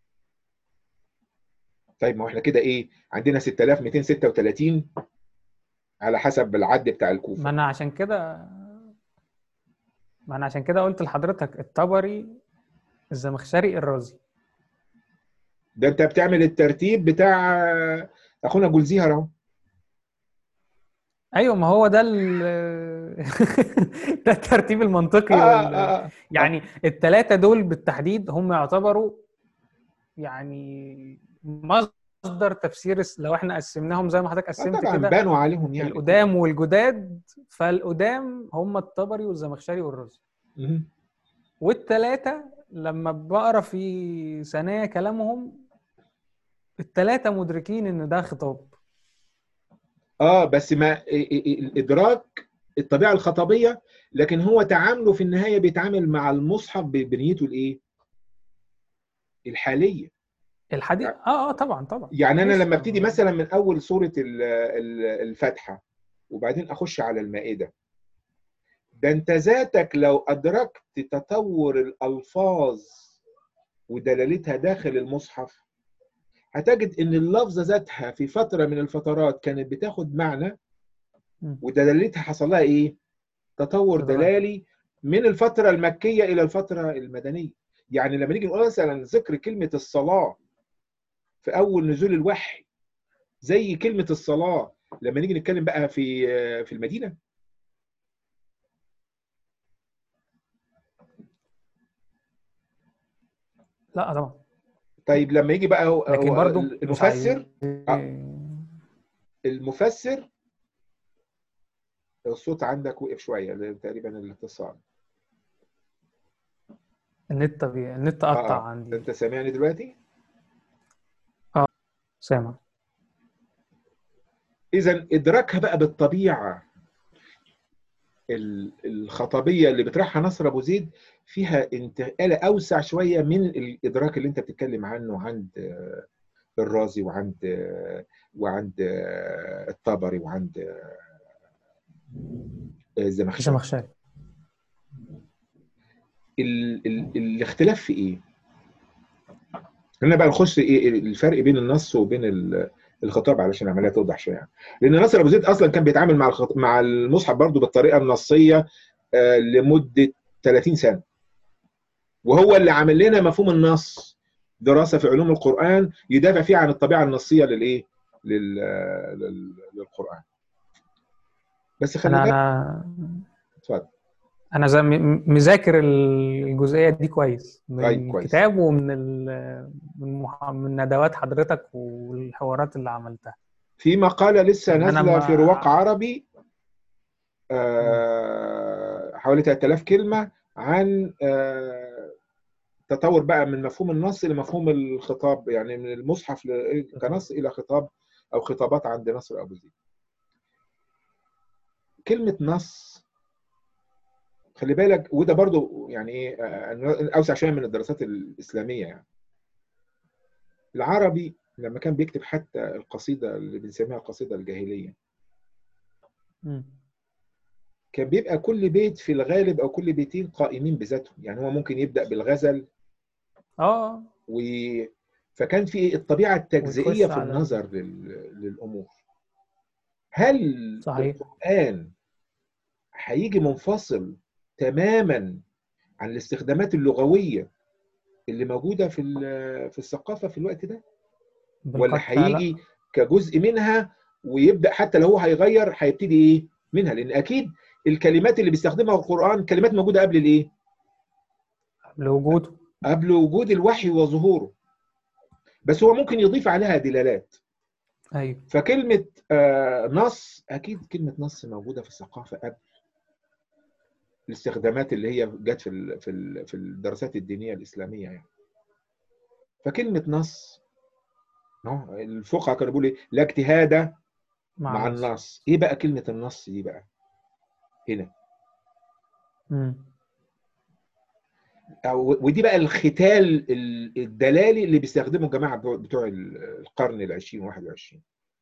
طيب ما هو احنا كده ايه عندنا 6236 على حسب العد بتاع ما الكوفه انا عشان كده ما انا عشان كده قلت لحضرتك الطبري الزمخشري الرازي ده انت بتعمل الترتيب بتاع اخونا جولزيهر اهو ايوه ما هو ده ال ده الترتيب المنطقي آه وال... آه آه. يعني الثلاثه دول بالتحديد هم يعتبروا يعني مصدر تفسير الس- لو احنا قسمناهم زي ما حضرتك آه قسمت طبعا كده بانوا عليهم يعني القدام والجداد فالقدام هم الطبري والزمخشري والرازي مهم. والثلاثه لما بقرا في ثنايا كلامهم الثلاثه مدركين ان ده خطاب اه بس ما إيه- إيه- إيه الادراك الطبيعه الخطبيه لكن هو تعامله في النهايه بيتعامل مع المصحف ب- بنيته الايه؟ الحاليه الحديث اه اه طبعا طبعا يعني انا بص، لما ابتدي هو- مثلا من اول سوره ال- ال- الفاتحه وبعدين اخش على المائده ده انت ذاتك لو ادركت تطور الالفاظ ودلالتها داخل المصحف هتجد ان اللفظه ذاتها في فتره من الفترات كانت بتاخد معنى مم. ودلالتها حصل لها ايه؟ تطور تتغير. دلالي من الفتره المكيه الى الفتره المدنيه يعني لما نيجي نقول مثلا ذكر كلمه الصلاه في اول نزول الوحي زي كلمه الصلاه لما نيجي نتكلم بقى في في المدينه لا طبعا طيب لما يجي بقى هو لكن هو برضو مش المفسر عايزين- المفسر الصوت عندك وقف شويه لأن تقريبا الاتصال النت طبيعي النت آه، قطع آه. عندي انت سامعني دلوقتي سامع اذا ادراكها بقى بالطبيعه ال- الخطبيه اللي بيطرحها نصر ابو زيد فيها انتقاله اوسع شويه من الادراك اللي انت بتتكلم عنه عند آه، الرازي وعند آه، وعند آه، الطبري وعند آه، الزمخشري الزمخشري ال ال الاختلاف في ايه؟ هنا بقى نخش في ايه الفرق بين النص وبين ال- الخطاب علشان العمليه توضح شويه يعني. لان ناصر ابو زيد اصلا كان بيتعامل مع الخط... مع المصحف برضه بالطريقه النصيه آه، لمده 30 سنه وهو اللي عامل لنا مفهوم النص دراسه في علوم القران يدافع فيها عن الطبيعه النصيه للايه؟ لل... لل... للقران بس خلي انا بالك انا اتفضل انا زي م- مذاكر الجزئيه دي كويس من طيب، كويس. الكتاب ومن ال- من مح- من ندوات حضرتك والحوارات اللي عملتها في مقالة لسه أنا نازلة ما- في رواق عربي آه، حوالي 3000 كلمة عن آه، تطور بقى من مفهوم النص لمفهوم الخطاب يعني من المصحف ل- كنص إلى خطاب أو خطابات عند نصر أبو زيد كلمة نص خلي بالك وده برضو يعني ايه آه، اوسع شويه من الدراسات الاسلاميه يعني العربي لما كان بيكتب حتى القصيده اللي بنسميها القصيده الجاهليه مم. كان بيبقى كل بيت في الغالب او كل بيتين قائمين بذاتهم يعني هو ممكن يبدا بالغزل اه و فكان في الطبيعه التجزئيه ويخش في على- النظر لل... للامور هل صحيح. القران هيجي منفصل تماما عن الاستخدامات اللغويه اللي موجوده في ال- في الثقافه في الوقت ده ولا بالقطع لا. هيجي كجزء منها ويبدا حتى لو هو هيغير هيبتدي ايه منها لان اكيد الكلمات اللي بيستخدمها القران كلمات موجوده قبل الايه لوجوده قبل وجود الوحي وظهوره بس هو ممكن يضيف عليها دلالات ايوه فكلمه آه، نص اكيد كلمه نص موجوده في الثقافه قبل الاستخدامات اللي هي جت في ال- في ال- في الدراسات الدينيه الاسلاميه يعني فكلمه نص أهو الفقهاء كانوا بيقولوا ايه لا اجتهاد مع, مع النص. النص ايه بقى كلمه النص دي بقى هنا مم. أو ودي بقى الختال ال- الدلالي اللي بيستخدمه الجماعه بتوع- بتوع القرن العشرين 21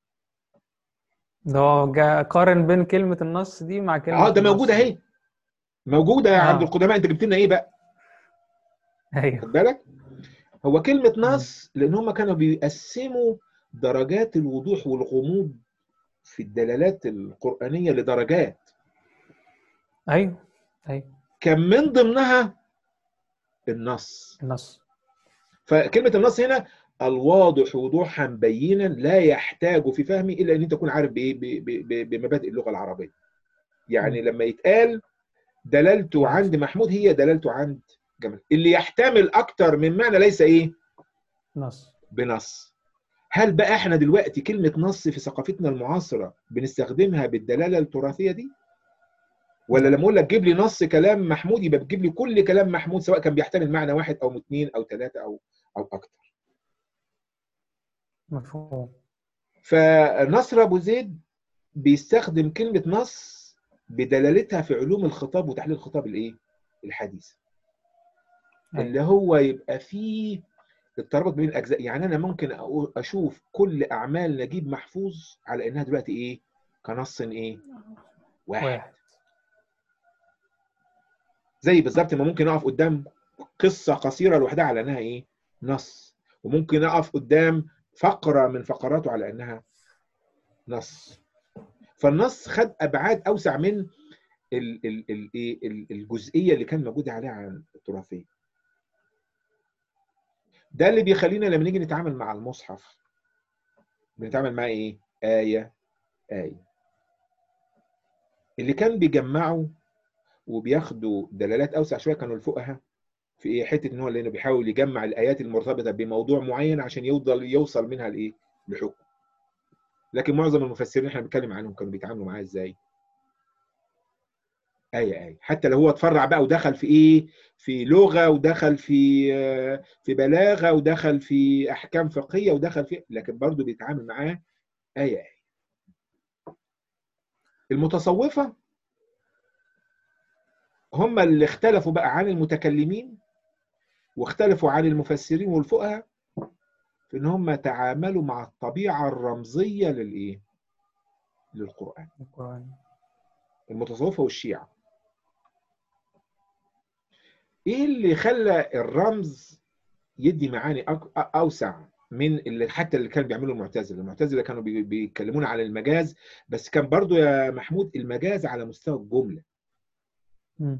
ده هو جا- قارن بين كلمة النص دي مع كلمة اه ده موجوده النص. اهي موجوده آه. عند القدماء انت جبت لنا ايه بقى ايوه خد بالك هو كلمه نص لان هم كانوا بيقسموا درجات الوضوح والغموض في الدلالات القرانيه لدرجات ايوه ايوه كان من ضمنها النص النص فكلمه النص هنا الواضح وضوحا بينا لا يحتاج في فهمه الا ان انت تكون عارف بايه ب- ب- ب- بمبادئ اللغه العربيه يعني لما يتقال دلالته عند محمود هي دلالته عند جمال اللي يحتمل اكتر من معنى ليس ايه نص بنص هل بقى احنا دلوقتي كلمه نص في ثقافتنا المعاصره بنستخدمها بالدلاله التراثيه دي ولا لما اقول لك جيب لي نص كلام محمود يبقى بتجيب لي كل كلام محمود سواء كان بيحتمل معنى واحد او اثنين او ثلاثه او او اكتر مفهوم فنصر ابو زيد بيستخدم كلمه نص بدلالتها في علوم الخطاب وتحليل الخطاب الايه الحديث أيوة. اللي هو يبقى فيه الترابط بين الاجزاء يعني انا ممكن أقول- اشوف كل اعمال نجيب محفوظ على انها دلوقتي ايه كنص ايه واحد واحد زي بالظبط ما ممكن اقف قدام قصه قصيره لوحدها على انها ايه نص وممكن اقف قدام فقره من فقراته على انها نص فالنص خد ابعاد اوسع من ال- ال- ال- إيه ال- الجزئيه اللي كان موجوده عليها عن التراثيه ده اللي بيخلينا لما نيجي نتعامل مع المصحف بنتعامل معاه ايه ايه ايه اللي كان بيجمعوا وبياخدوا دلالات اوسع شويه كانوا الفقهاء في ايه حته ان هو لانه بيحاول يجمع الايات المرتبطه بموضوع معين عشان يفضل يوصل منها لايه لحكم لكن معظم المفسرين اللي احنا بنتكلم عنهم كانوا بيتعاملوا معاه ازاي آية آية حتى لو هو اتفرع بقى ودخل في إيه في لغة ودخل في آه، في بلاغة ودخل في أحكام فقهية ودخل في لكن برضه بيتعامل معاه آية آية المتصوفة هم اللي اختلفوا بقى عن المتكلمين واختلفوا عن المفسرين والفقهاء في ان هم تعاملوا مع الطبيعة الرمزية للإيه للقرآن القرآن المتصوفه والشيعه ايه اللي خلى الرمز يدي معاني أك- اوسع من اللي حتى اللي كانوا بيعملوا المعتزله المعتزله كانوا بي- بيتكلمون على المجاز بس كان برضو يا محمود المجاز على مستوى الجمله مم.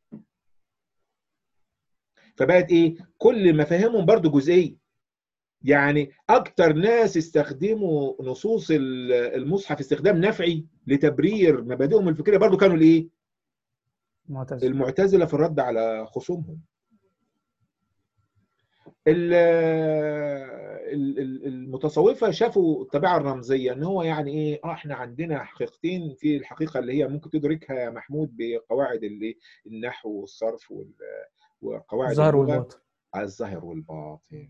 فبقت ايه كل مفاهيمهم برضو جزئيه يعني اكتر ناس استخدموا نصوص ال- المصحف استخدام نفعي لتبرير مبادئهم الفكريه برضو كانوا الايه معتزل المعتزله في الرد على خصومهم ال- ال- ال- المتصوفه شافوا الطبيعه الرمزيه ان هو يعني ايه اه احنا عندنا حقيقتين في الحقيقه اللي هي ممكن تدركها يا محمود بقواعد ال- النحو والصرف وال- وقواعد الظاهر اللغة. والباطن على الظاهر والباطن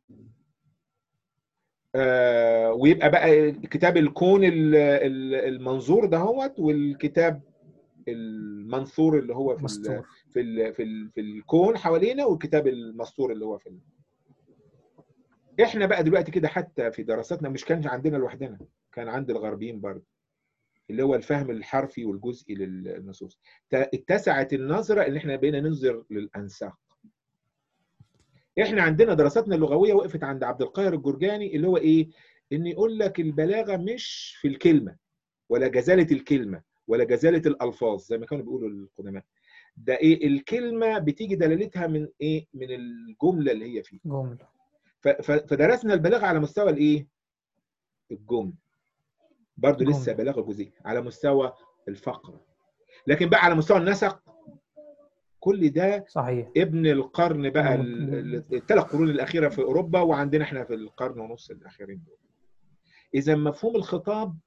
آه ويبقى بقى كتاب الكون ال- ال- المنظور دهوت والكتاب المنثور اللي هو في ال مستور في ال في ال في الكون حوالينا والكتاب المسطور اللي هو في ال... احنا بقى دلوقتي كده حتى في دراستنا مش كانش عندنا لوحدنا كان عند الغربيين برضه اللي هو الفهم الحرفي والجزئي للنصوص ت- اتسعت النظره ان احنا بقينا ننظر للانساق احنا عندنا دراستنا اللغويه وقفت عند عبد القاهر الجرجاني اللي هو ايه ان يقول لك البلاغه مش في الكلمه ولا جزاله الكلمه ولا جزاله الالفاظ زي ما كانوا بيقولوا القدماء ده ايه الكلمه بتيجي دلالتها من ايه من الجمله اللي هي فيه جملة ف- ف- فدرسنا البلاغه على مستوى الايه الجمله برضو لسه جملة. بلاغه جزئيه على مستوى الفقره لكن بقى على مستوى النسق كل ده صحيح ابن القرن بقى نعم. الثلاث قرون الاخيره في اوروبا وعندنا احنا في القرن ونص الاخيرين دول اذا مفهوم الخطاب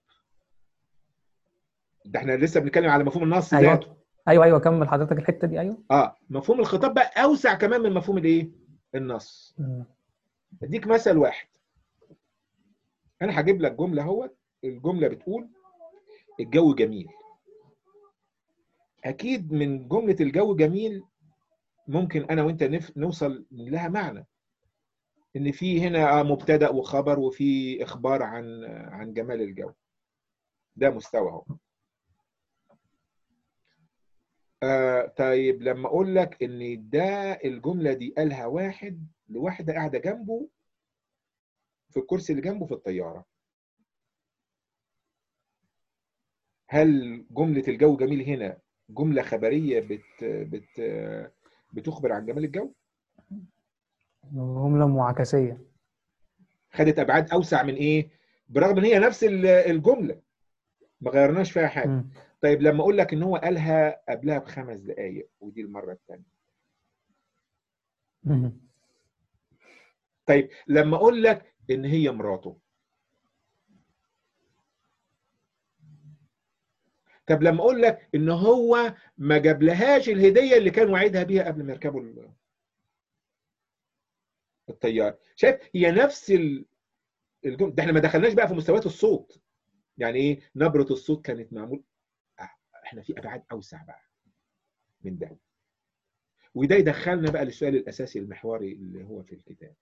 ده احنا لسه بنتكلم على مفهوم النص ذاته ايوه ايوه ايوه كمل حضرتك الحته دي ايوه اه مفهوم الخطاب بقى اوسع كمان من مفهوم الايه النص مم. اديك مثل واحد انا هجيب لك جمله اهوت الجمله بتقول الجو جميل اكيد من جمله الجو جميل ممكن انا وانت نف... نوصل لها معنى ان في هنا مبتدا وخبر وفي اخبار عن عن جمال الجو ده مستوى اهو آه طيب لما اقول لك ان ده الجمله دي قالها واحد لواحده قاعده جنبه في الكرسي اللي جنبه في الطياره هل جمله الجو جميل هنا جمله خبريه بت بت بتخبر عن جمال الجو جمله معاكسيه خدت ابعاد اوسع من ايه برغم ان هي نفس ال- الجمله ما غيرناش فيها حاجه مم. طيب لما اقول لك ان هو قالها قبلها بخمس دقائق ودي المره الثانيه مم. طيب لما اقول لك ان هي مراته طب لما اقول لك ان هو ما جابلهاش الهديه اللي كان وعدها بيها قبل ما يركبوا ال- الطياره شايف هي نفس ال- الجمله ده احنا ما دخلناش بقى في مستويات الصوت يعني ايه نبره الصوت كانت معمول آه، احنا في ابعاد اوسع بقى من ده وده يدخلنا بقى للسؤال الاساسي المحوري اللي هو في الكتاب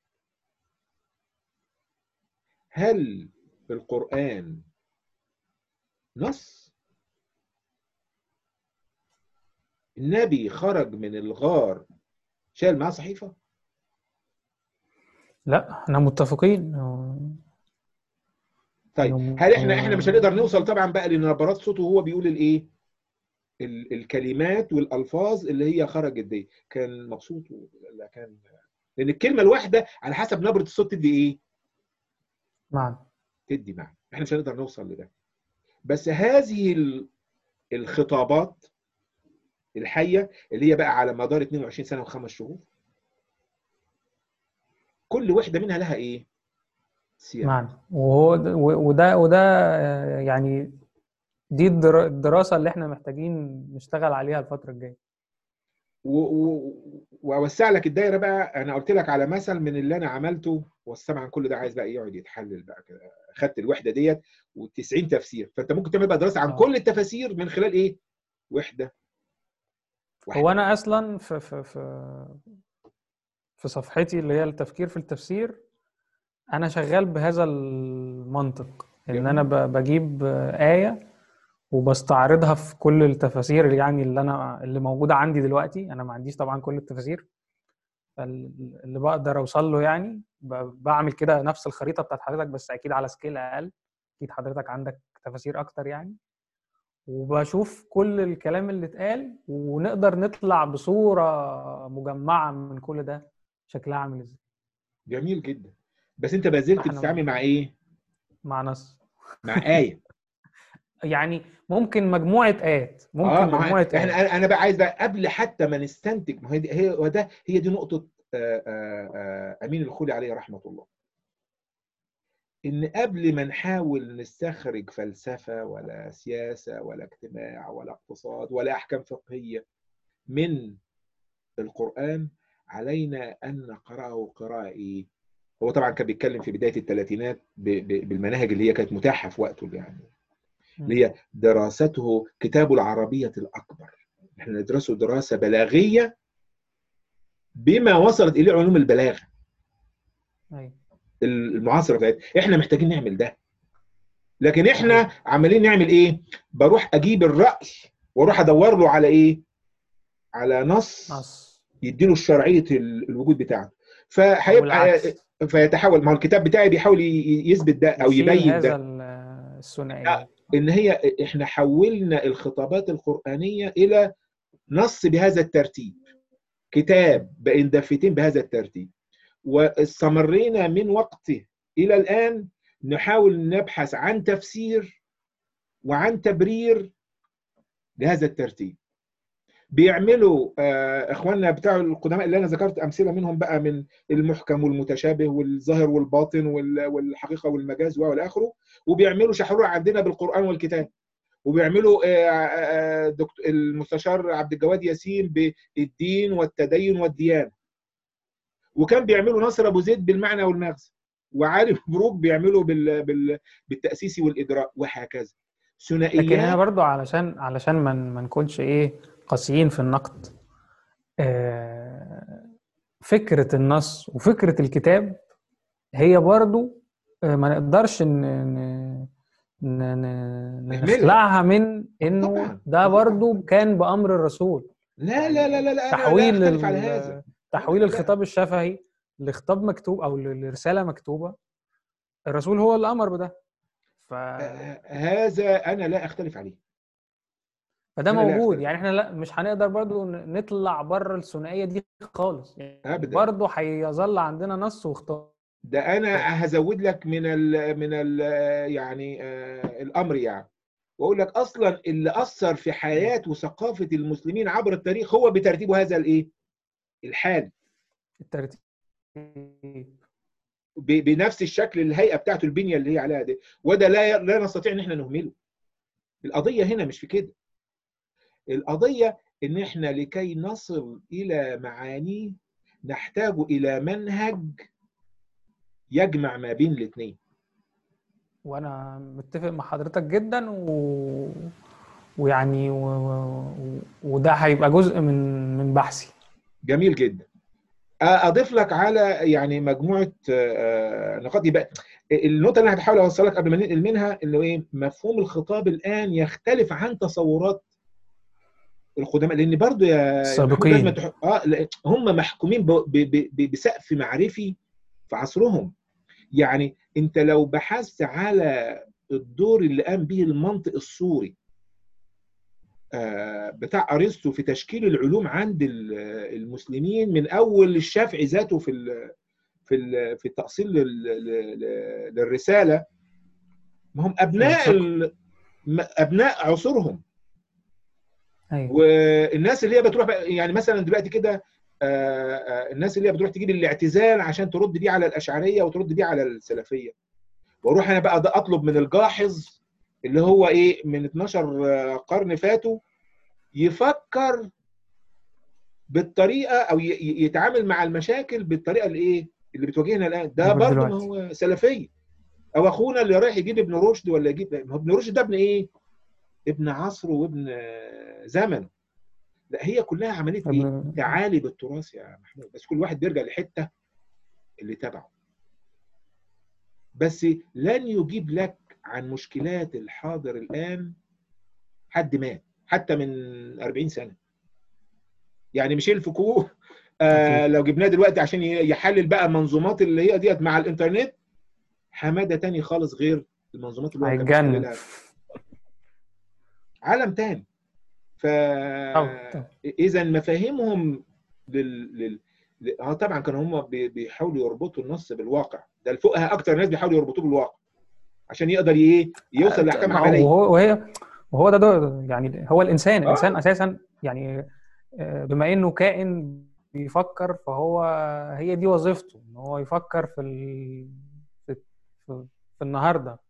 هل القرآن نص النبي خرج من الغار شال معاه صحيفة لا احنا متفقين طيب إنه- هل احنا احنا مش هنقدر نوصل طبعا بقى لنبرات صوته وهو بيقول الايه ال- الكلمات والالفاظ اللي هي خرجت دي كان مبسوط ولا كان لان الكلمه الواحده على حسب نبره الصوت تدي ايه معنى تدي معنى احنا مش هنقدر نوصل لده بس هذه ال- الخطابات الحيه اللي هي بقى على مدار 22 سنه وخمس شهور كل وحده منها لها ايه سياق معنى وهو ده وده وده آه، يعني دي الدرا- الدراسة اللي احنا محتاجين نشتغل عليها الفترة الجاية و- و- واوسع لك الدايره بقى انا قلت لك على مثل من اللي انا عملته والسمع عن كل ده عايز بقى يقعد يتحلل بقى كده خدت الوحده ديت و90 تفسير فانت ممكن تعمل بقى دراسه عن آه. كل التفاسير من خلال ايه وحده هو انا اصلا في في في في صفحتي اللي هي التفكير في التفسير انا شغال بهذا المنطق ان جميل. انا ب- بجيب آية وبستعرضها في كل التفاسير يعني اللي انا اللي موجوده عندي دلوقتي انا ما عنديش طبعا كل التفاسير فال- اللي بقدر اوصل له يعني ب- بعمل كده نفس الخريطه بتاعت حضرتك بس اكيد على سكيل اقل اكيد حضرتك عندك تفاسير اكتر يعني وبشوف كل الكلام اللي اتقال ونقدر نطلع بصوره مجمعه من كل ده شكلها عامل ازاي جميل جدا بس انت ما زلت احنا- بتتعامل مع ايه؟ مع نص مع آية يعني ممكن مجموعه ايات ممكن اه ما مجموعه احنا ايات انا أنا بقى عايز بقى قبل حتى ما نستنتج ما هي دي هي وده هي دي نقطة آه، آه، آه، أمين الخولي عليه رحمة الله إن قبل ما نحاول نستخرج فلسفة ولا سياسة ولا اجتماع ولا اقتصاد ولا أحكام فقهية من القرآن علينا أن نقرأه قراءة إيه؟ هو طبعا كان بيتكلم في بداية الثلاثينات ب- ب- بالمناهج اللي هي كانت متاحة في وقته يعني اللي هي دراسته كتاب العربية الأكبر احنا ندرسه دراسة بلاغية بما وصلت إليه علوم البلاغة أيوة. المعاصرة بتاعتنا احنا محتاجين نعمل ده لكن احنا عمالين نعمل ايه بروح اجيب الرأي واروح ادور له على ايه على نص نص يديله الشرعية ال- الوجود بتاعته فهيبقى والعكس فيتحول ما هو الكتاب بتاعي بيحاول ي- يثبت ده او يشيل يبين هذا ده ال- الثنائي ان هي احنا حولنا الخطابات القرآنية الى نص بهذا الترتيب كتاب بين دفتين بهذا الترتيب واستمرينا من وقته الى الان نحاول نبحث عن تفسير وعن تبرير لهذا الترتيب بيعملوا آه، اخواننا بتاع القدماء اللي انا ذكرت امثله منهم بقى من المحكم والمتشابه والظاهر والباطن وال- والحقيقه والمجاز والى اخره وبيعملوا شحروره عندنا بالقران والكتاب وبيعملوا آه، آه، دكتور المستشار عبد الجواد ياسين بالدين والتدين والديانه وكان بيعملوا نصر ابو زيد بالمعنى والمغزى وعلي مبروك بيعملوا بال... بال... بالتاسيس والاجراء وهكذا لكن هنا ثنائيات برضو علشان علشان ما ما نكونش ايه قاسيين في النقد آه، فكرة النص وفكرة الكتاب هي برضو آه، ما نقدرش ن- ن- ن- ن- نهملها. نخلعها من انه طبعاً. ده برضو كان بأمر الرسول لا لا لا لا لا أنا تحويل لا أختلف على ال- هذا تحويل لا. الخطاب الشفهي لخطاب مكتوب او ل- لرسالة مكتوبة الرسول هو اللي امر بده ف... آه، هذا أنا لا أختلف عليه فده أنا لا موجود أختلف. يعني احنا لا مش هنقدر برضو ن- نطلع بره الثنائيه دي خالص يعني أبداً. برضو هيظل عندنا نص وخطاب ده أنا هزود لك من ال من ال يعني آه، الأمر يعني وأقول لك أصلا اللي أثر في حياة وثقافة المسلمين عبر التاريخ هو بترتيب هذا الإيه؟ الحال الترتيب ب- بنفس الشكل الهيئه بتاعته البنيه اللي هي عليها دي وده لا لا نستطيع ان احنا نهمله القضيه هنا مش في كده القضيه ان احنا لكي نصل الى معانيه نحتاج الى منهج يجمع ما بين الاثنين وانا متفق مع حضرتك جدا و... ويعني و... و... وده هيبقى جزء من من بحثي جميل جدا اضيف لك على يعني مجموعه آه، نقاط يبقى النقطه اللي انا هحاول اوصلها لك قبل ما ننقل منها انه ايه مفهوم الخطاب الان يختلف عن تصورات القدماء لان برضو يا يا محمود السابقين. لازم تح- اه لا، هم محكومين ب- ب- ب- بسقف معرفي في عصرهم يعني انت لو بحثت على الدور اللي قام به المنطق السوري آه، بتاع ارسطو في تشكيل العلوم عند ال- المسلمين من اول الشافعي ذاته في ال في ال في التأصيل لل- لل- للرساله ما هم ابناء ال- م- ابناء عصورهم ايوه والناس اللي هي بتروح بقى- يعني مثلا دلوقتي كده آه، آه، الناس اللي هي بتروح تجيب الاعتزال عشان ترد بيه على الاشعريه وترد بيه على السلفيه واروح انا بقى ده اطلب من الجاحظ اللي هو ايه من 12 قرن فاتوا يفكر بالطريقه او ي- ي- يتعامل مع المشاكل بالطريقه اللي ايه اللي بتواجهنا الان ده موجود برضه ما دلوقتي. هو سلفيه او اخونا اللي رايح يجيب ابن رشد ولا يجيب ما هو ابن رشد ده ابن ايه ابن عصره وابن زمنه لا هي كلها عمليه ايه ابن- تعالي بالتراث يا محمود بس كل واحد بيرجع لحته اللي تبعه بس لن يجيب لك عن مشكلات الحاضر الان حد مات حتى من 40 سنه يعني ميشيل فوكو آه أكيد. لو جبناه دلوقتي عشان ي- يحلل بقى منظومات اللي هي ديت مع الانترنت حماده تاني خالص غير المنظومات اللي هو كان هيتجنن بيشتغلها عالم تاني ف طبعا طبعا. اذا مفاهيمهم لل... لل... ل- اه طبعا كانوا هم بي- بيحاولوا يربطوا النص بالواقع ده الفقهاء اكتر ناس بيحاولوا يربطوه بالواقع عشان يقدر ايه يوصل لاحكام ما هو- عمليه وهو وهي وهو ده, ده يعني هو الانسان آه. الانسان اساسا يعني آه، بما انه كائن بيفكر فهو هي دي وظيفته ان هو يفكر في ال... في, في, في النهارده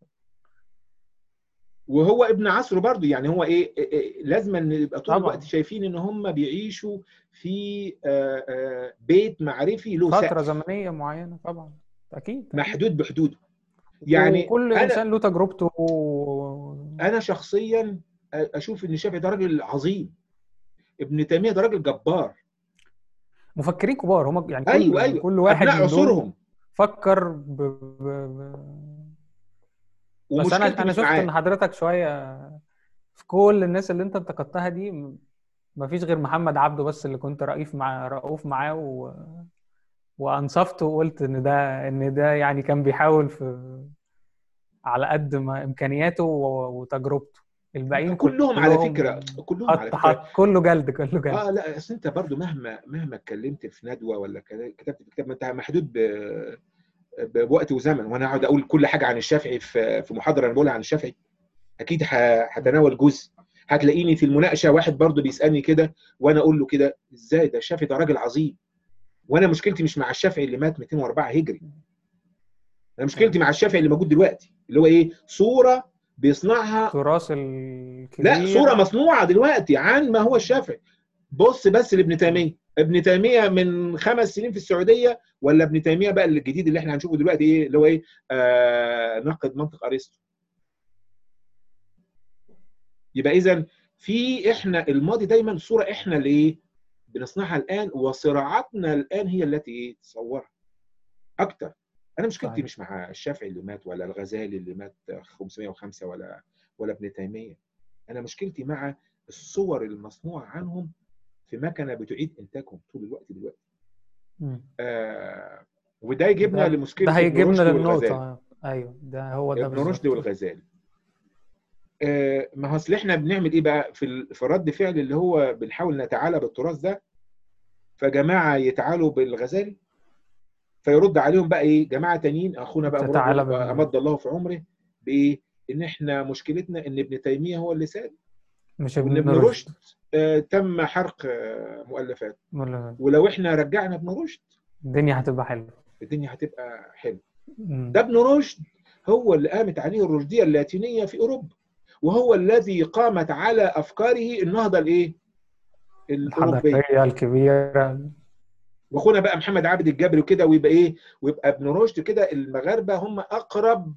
وهو ابن عصره برضه يعني هو ايه, إيه, إيه لازم ان يبقى طول طبعا. الوقت شايفين ان هم بيعيشوا في آه، آه، بيت معرفي له فتره سقف زمنيه معينه طبعا اكيد أكيد. محدود بحدوده يعني وكل أنا- انسان له تجربته و... انا شخصيا اشوف ان الشافعي ده راجل عظيم ابن تيميه ده راجل جبار مفكرين كبار هم يعني كل ايوه ايوه كل واحد ابناء من دول عصورهم فكر ب... ب... ب... بس ومشكلتي انا انا مش شفت معاه ان حضرتك شويه في كل الناس اللي انت انتقدتها دي م- مفيش غير محمد عبده بس اللي كنت رئيف مع رؤوف معاه و... وانصفته وقلت ان ده ان ده يعني كان بيحاول في على قد ما امكانياته و... وتجربته الباقيين كلهم على كلهم فكره كلهم على حط فكره حط كله جلد كله جلد اه لا اصل انت برضو مهما مهما اتكلمت في ندوه ولا كده- كتبت في كتاب ما انت محدود ب... ب- بوقت وزمن وانا اقعد اقول كل حاجه عن الشافعي في في محاضره انا بقولها عن الشافعي اكيد ه- هتناول جزء هتلاقيني في المناقشه واحد برضو بيسالني كده وانا اقول له كده ازاي ده الشافعي ده راجل عظيم وانا مشكلتي مش مع الشافعي اللي مات 204 هجري انا مشكلتي مع الشافعي اللي موجود دلوقتي اللي هو ايه صوره بيصنعها التراث الكبير لا صوره مصنوعه دلوقتي عن ما هو الشافعي بص بس لابن تيميه ابن تيميه من خمس سنين في السعوديه ولا ابن تيميه بقى الجديد اللي احنا هنشوفه دلوقتي ايه اللي هو ايه آه نقد منطق ارسطو يبقى اذا في احنا الماضي دايما صوره احنا اللي ايه بنصنعها الان وصراعاتنا الان هي التي ايه تصورها اكتر انا مشكلتي صحيح. مش مع الشافعي اللي مات ولا الغزالي اللي مات 505 ولا ولا ابن تيميه انا مشكلتي مع الصور المصنوعه عنهم في مكنه بتعيد انتاجهم طول الوقت دلوقتي مم. آه وده يجيبنا ده- لمشكله ده ابن هيجيبنا رشد والغزالي. للنقطة ايوه ده هو ده ابن رشد بالظبط والغزالي آه، ما هو اصل احنا بنعمل ايه بقى في ال- في رد فعل اللي هو بنحاول نتعالى بالتراث ده فجماعه يتعالوا بالغزالي فيرد عليهم بقى ايه جماعه تانيين اخونا بقى تتعالى مراد بال- امد الله في عمره بايه ان احنا مشكلتنا ان ابن تيميه هو اللي ساد مش وان ابن ابن رشد رشد آه، تم حرق آه، مؤلفات ولا- ولو احنا رجعنا ابن رشد الدنيا هتبقى حلوه الدنيا هتبقى حلوه مم. ده ابن رشد هو اللي قامت عليه الرشديه اللاتينيه في اوروبا وهو الذي قامت على افكاره النهضه الايه؟ الاوروبيه الحضاريه الكبيره واخونا بقى محمد عابد الجبري وكده ويبقى ايه؟ ويبقى ابن رشد كده المغاربه هم اقرب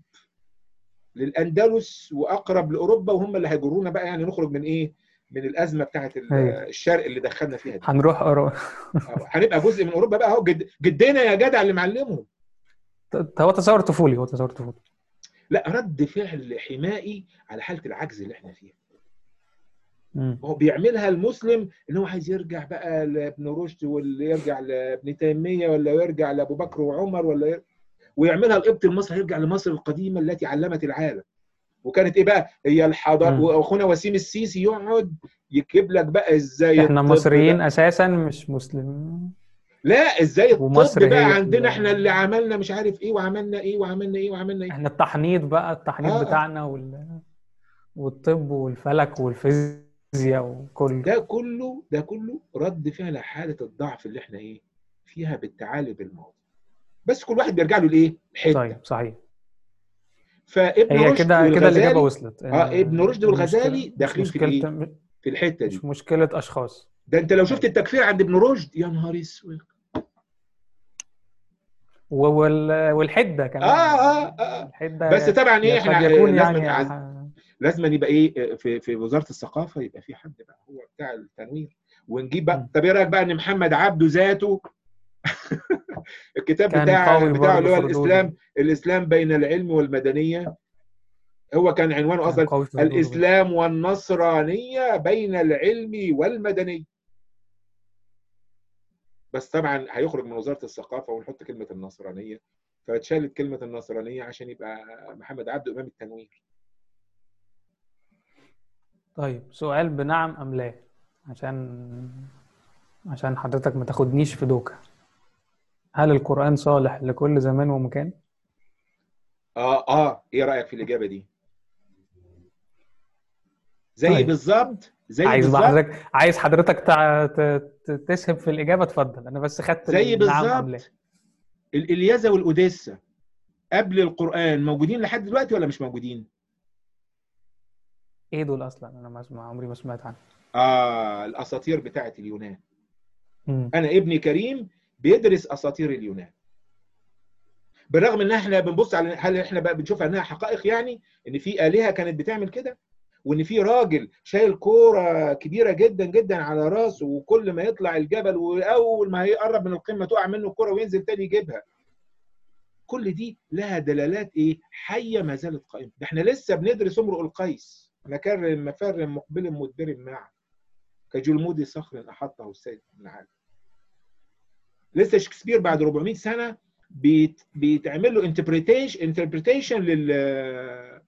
للاندلس واقرب لاوروبا وهم اللي هيجرونا بقى يعني نخرج من ايه؟ من الازمه بتاعت ال- أيوة. الشرق اللي دخلنا فيها دي هنروح أرو... آه، هنبقى جزء من اوروبا بقى اهو جد جدنا يا جدع اللي معلمهم هو تصور طفولي هو تصور طفولي لا رد فعل حمائي على حاله العجز اللي احنا فيها مم. هو بيعملها المسلم ان هو عايز يرجع بقى لابن رشد ولا يرجع لابن تيميه ولا يرجع لابو بكر وعمر ولا ير... ويعملها القبط المصري يرجع لمصر القديمه التي علمت العالم وكانت ايه بقى هي الحضاره مم. واخونا وسيم السيسي يقعد يجيب لك بقى ازاي احنا الطب مصريين بقى. اساسا مش مسلمين لا ازاي الطب ومصر بقى هي عندنا ال- احنا اللي عملنا مش عارف ايه وعملنا ايه وعملنا ايه وعملنا ايه احنا التحنيط بقى التحنيط آه. بتاعنا وال... والطب والفلك والفيزياء وكل ده كله ده كله رد فعل حاله الضعف اللي احنا ايه فيها بالتعالي بالماضي بس كل واحد بيرجع له لايه؟ حته طيب صحيح فابن هي رشد كده كده والغزالي الاجابه وصلت اه ابن رشد والغزالي المشكلة- داخلين مش في الايه؟ مشكلة في الحته دي مش مشكله اشخاص ده انت لو شفت التكفير عند ابن رشد يا نهار اسود و- وال... والحده كمان آه، آه، آه. الحده بس طبعا ايه قد احنا يكون لازم يعني عز- ح- لازم يبقى ايه في في وزاره الثقافه يبقى في حد بقى هو بتاع التنوير ونجيب بقى مم. طب ايه رايك بقى ان محمد عبده ذاته الكتاب كان بتاع قوي بتاعه برضه اللي هو في ردوده. الاسلام الاسلام بين العلم والمدنيه هو كان عنوانه كان اصلا قوي في ردوده. الاسلام والنصرانيه بين العلم والمدني بس طبعا هيخرج من وزاره الثقافه ونحط كلمه النصرانيه فاتشالت كلمه النصرانيه عشان يبقى محمد عبده امام التنوير طيب سؤال بنعم ام لا عشان عشان حضرتك ما تاخدنيش في دوكا هل القرآن صالح لكل زمان ومكان؟ اه اه ايه رايك في الاجابه دي زي طيب. بالظبط زي عايز بقى بالظبط حضرتك عايز حضرتك تع... ت... ت- تسهب في الإجابة اتفضل أنا بس خدت زي النعم أم لا بالظبط الإلياذة والأوديسا قبل القرآن موجودين لحد دلوقتي ولا مش موجودين؟ إيه دول أصلا أنا ما اسمع عمري ما سمعت عنه آه الأساطير بتاعت اليونان مم. أنا ابني كريم بيدرس أساطير اليونان بالرغم ان احنا بنبص على هل احنا بقى بنشوفها انها حقائق يعني ان في آلهة كانت بتعمل كده وان في راجل شايل كوره كبيره جدا جدا على راسه وكل ما يطلع الجبل واول ما هيقرب من القمه تقع منه الكوره وينزل تاني يجيبها كل دي لها دلالات ايه حيه ما زالت قائمه ده احنا لسه بندرس امرؤ القيس مكر مفر مقبل مدبر معه كجلمود صخر احطه السيد من العالم لسه شكسبير بعد 400 سنه بيت بيتعمل له انتربريتيشن انتربريتيشن لل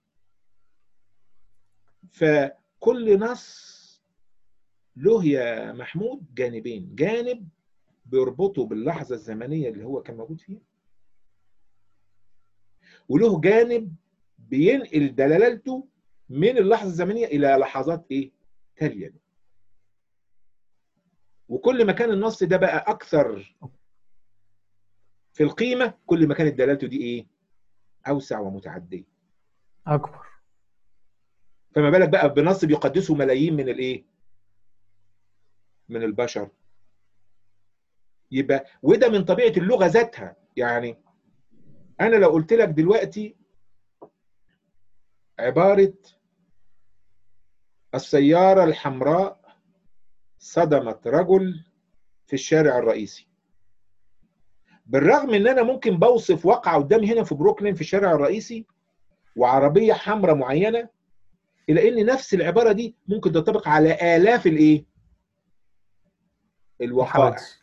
فكل نص له يا محمود جانبين جانب بيربطه باللحظة الزمنية اللي هو كان موجود فيها وله جانب بينقل دلالته من اللحظة الزمنية إلى لحظات إيه؟ تالية له. وكل ما كان النص ده بقى أكثر في القيمة كل ما كانت دلالته دي إيه؟ أوسع ومتعدية أكبر فما بالك بقى بنص بيقدسه ملايين من الايه؟ من البشر. يبقى وده من طبيعه اللغه ذاتها، يعني انا لو قلت لك دلوقتي عباره السياره الحمراء صدمت رجل في الشارع الرئيسي. بالرغم ان انا ممكن بوصف واقعه قدامي هنا في بروكلين في الشارع الرئيسي وعربيه حمراء معينه الى ان نفس العباره دي ممكن تنطبق على الاف الايه الوقائع الحوادث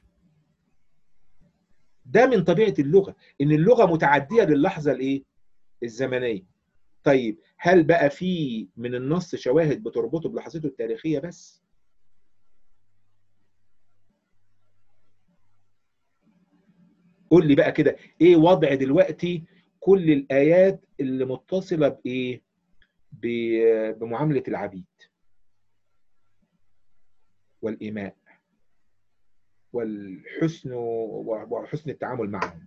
ده من طبيعه اللغه ان اللغه متعديه للحظه الايه الزمنيه طيب هل بقى في من النص شواهد بتربطه بلحظته التاريخيه بس قول لي بقى كده ايه وضع دلوقتي كل الايات اللي متصله بايه ب- بمعامله العبيد والايماء والحسن وحسن التعامل معهم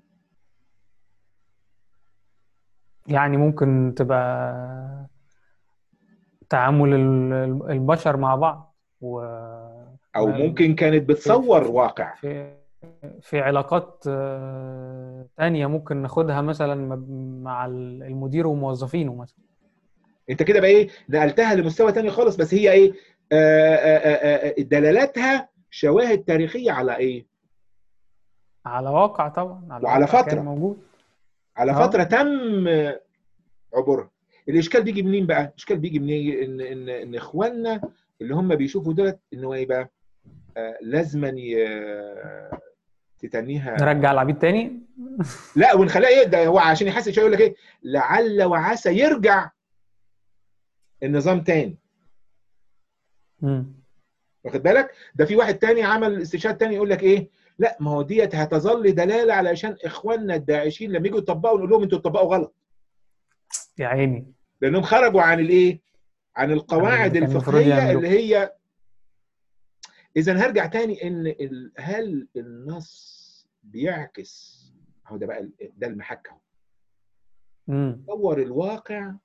يعني ممكن تبقى تعامل ال- البشر مع بعض و او ما- ممكن كانت بتصور واقع في في علاقات آه، تانية ممكن ناخدها مثلا م- مع ال- المدير وموظفينه مثلا انت كده بقى ايه نقلتها لمستوى تاني خالص بس هي ايه آه، آه، آه، آه، دلالاتها شواهد تاريخيه على ايه على واقع طبعا على وعلى واقع فترة. كان موجود على آه. فتره تم عبورها الاشكال بيجي منين بقى الاشكال بيجي منين ان ان ان اخواننا اللي هم بيشوفوا دولت ان هو ايه بقى آه، لازما ي- تتنيها نرجع العبيد تاني لا ونخليها ايه ده هو عشان يحس شويه يقول لك ايه لعل وعسى يرجع النظام تاني مم. واخد بالك ده في واحد تاني عمل استشهاد تاني يقول لك ايه لا ما هو ديت هتظل دلاله علشان اخواننا الداعشين لما يجوا يطبقوا نقول لهم انتوا بتطبقوا غلط يا عيني لانهم خرجوا عن الايه عن القواعد اللي كان المفروض الفقهيه يعملوه. اللي هي اذا هرجع تاني ان ال... هل النص بيعكس هو ده بقى ال- ده المحك اهو مم. تصور الواقع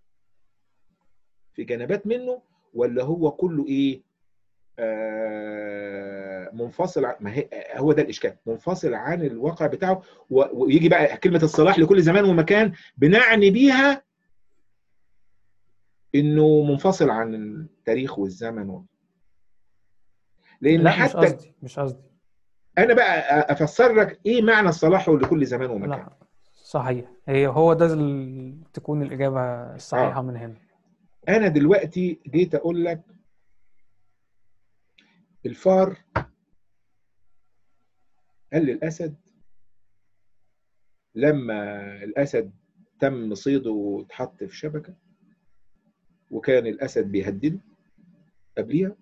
في جنبات منه ولا هو كله ايه آه منفصل عن ما هي هو ده الاشكال منفصل عن الواقع بتاعه و- ويجي بقى كلمه الصلاح لكل زمان ومكان بنعني بيها انه منفصل عن التاريخ والزمن و... لان لا مش حتى قصدي مش قصدي انا بقى افسر لك ايه معنى الصلاح لكل زمان ومكان لا صحيح هي هو ده ال- تكون الإجابة الصحيحة من هنا انا دلوقتي جيت اقول لك الفار قال للاسد لما الاسد تم صيده واتحط في شبكه وكان الاسد بيهدده قبليها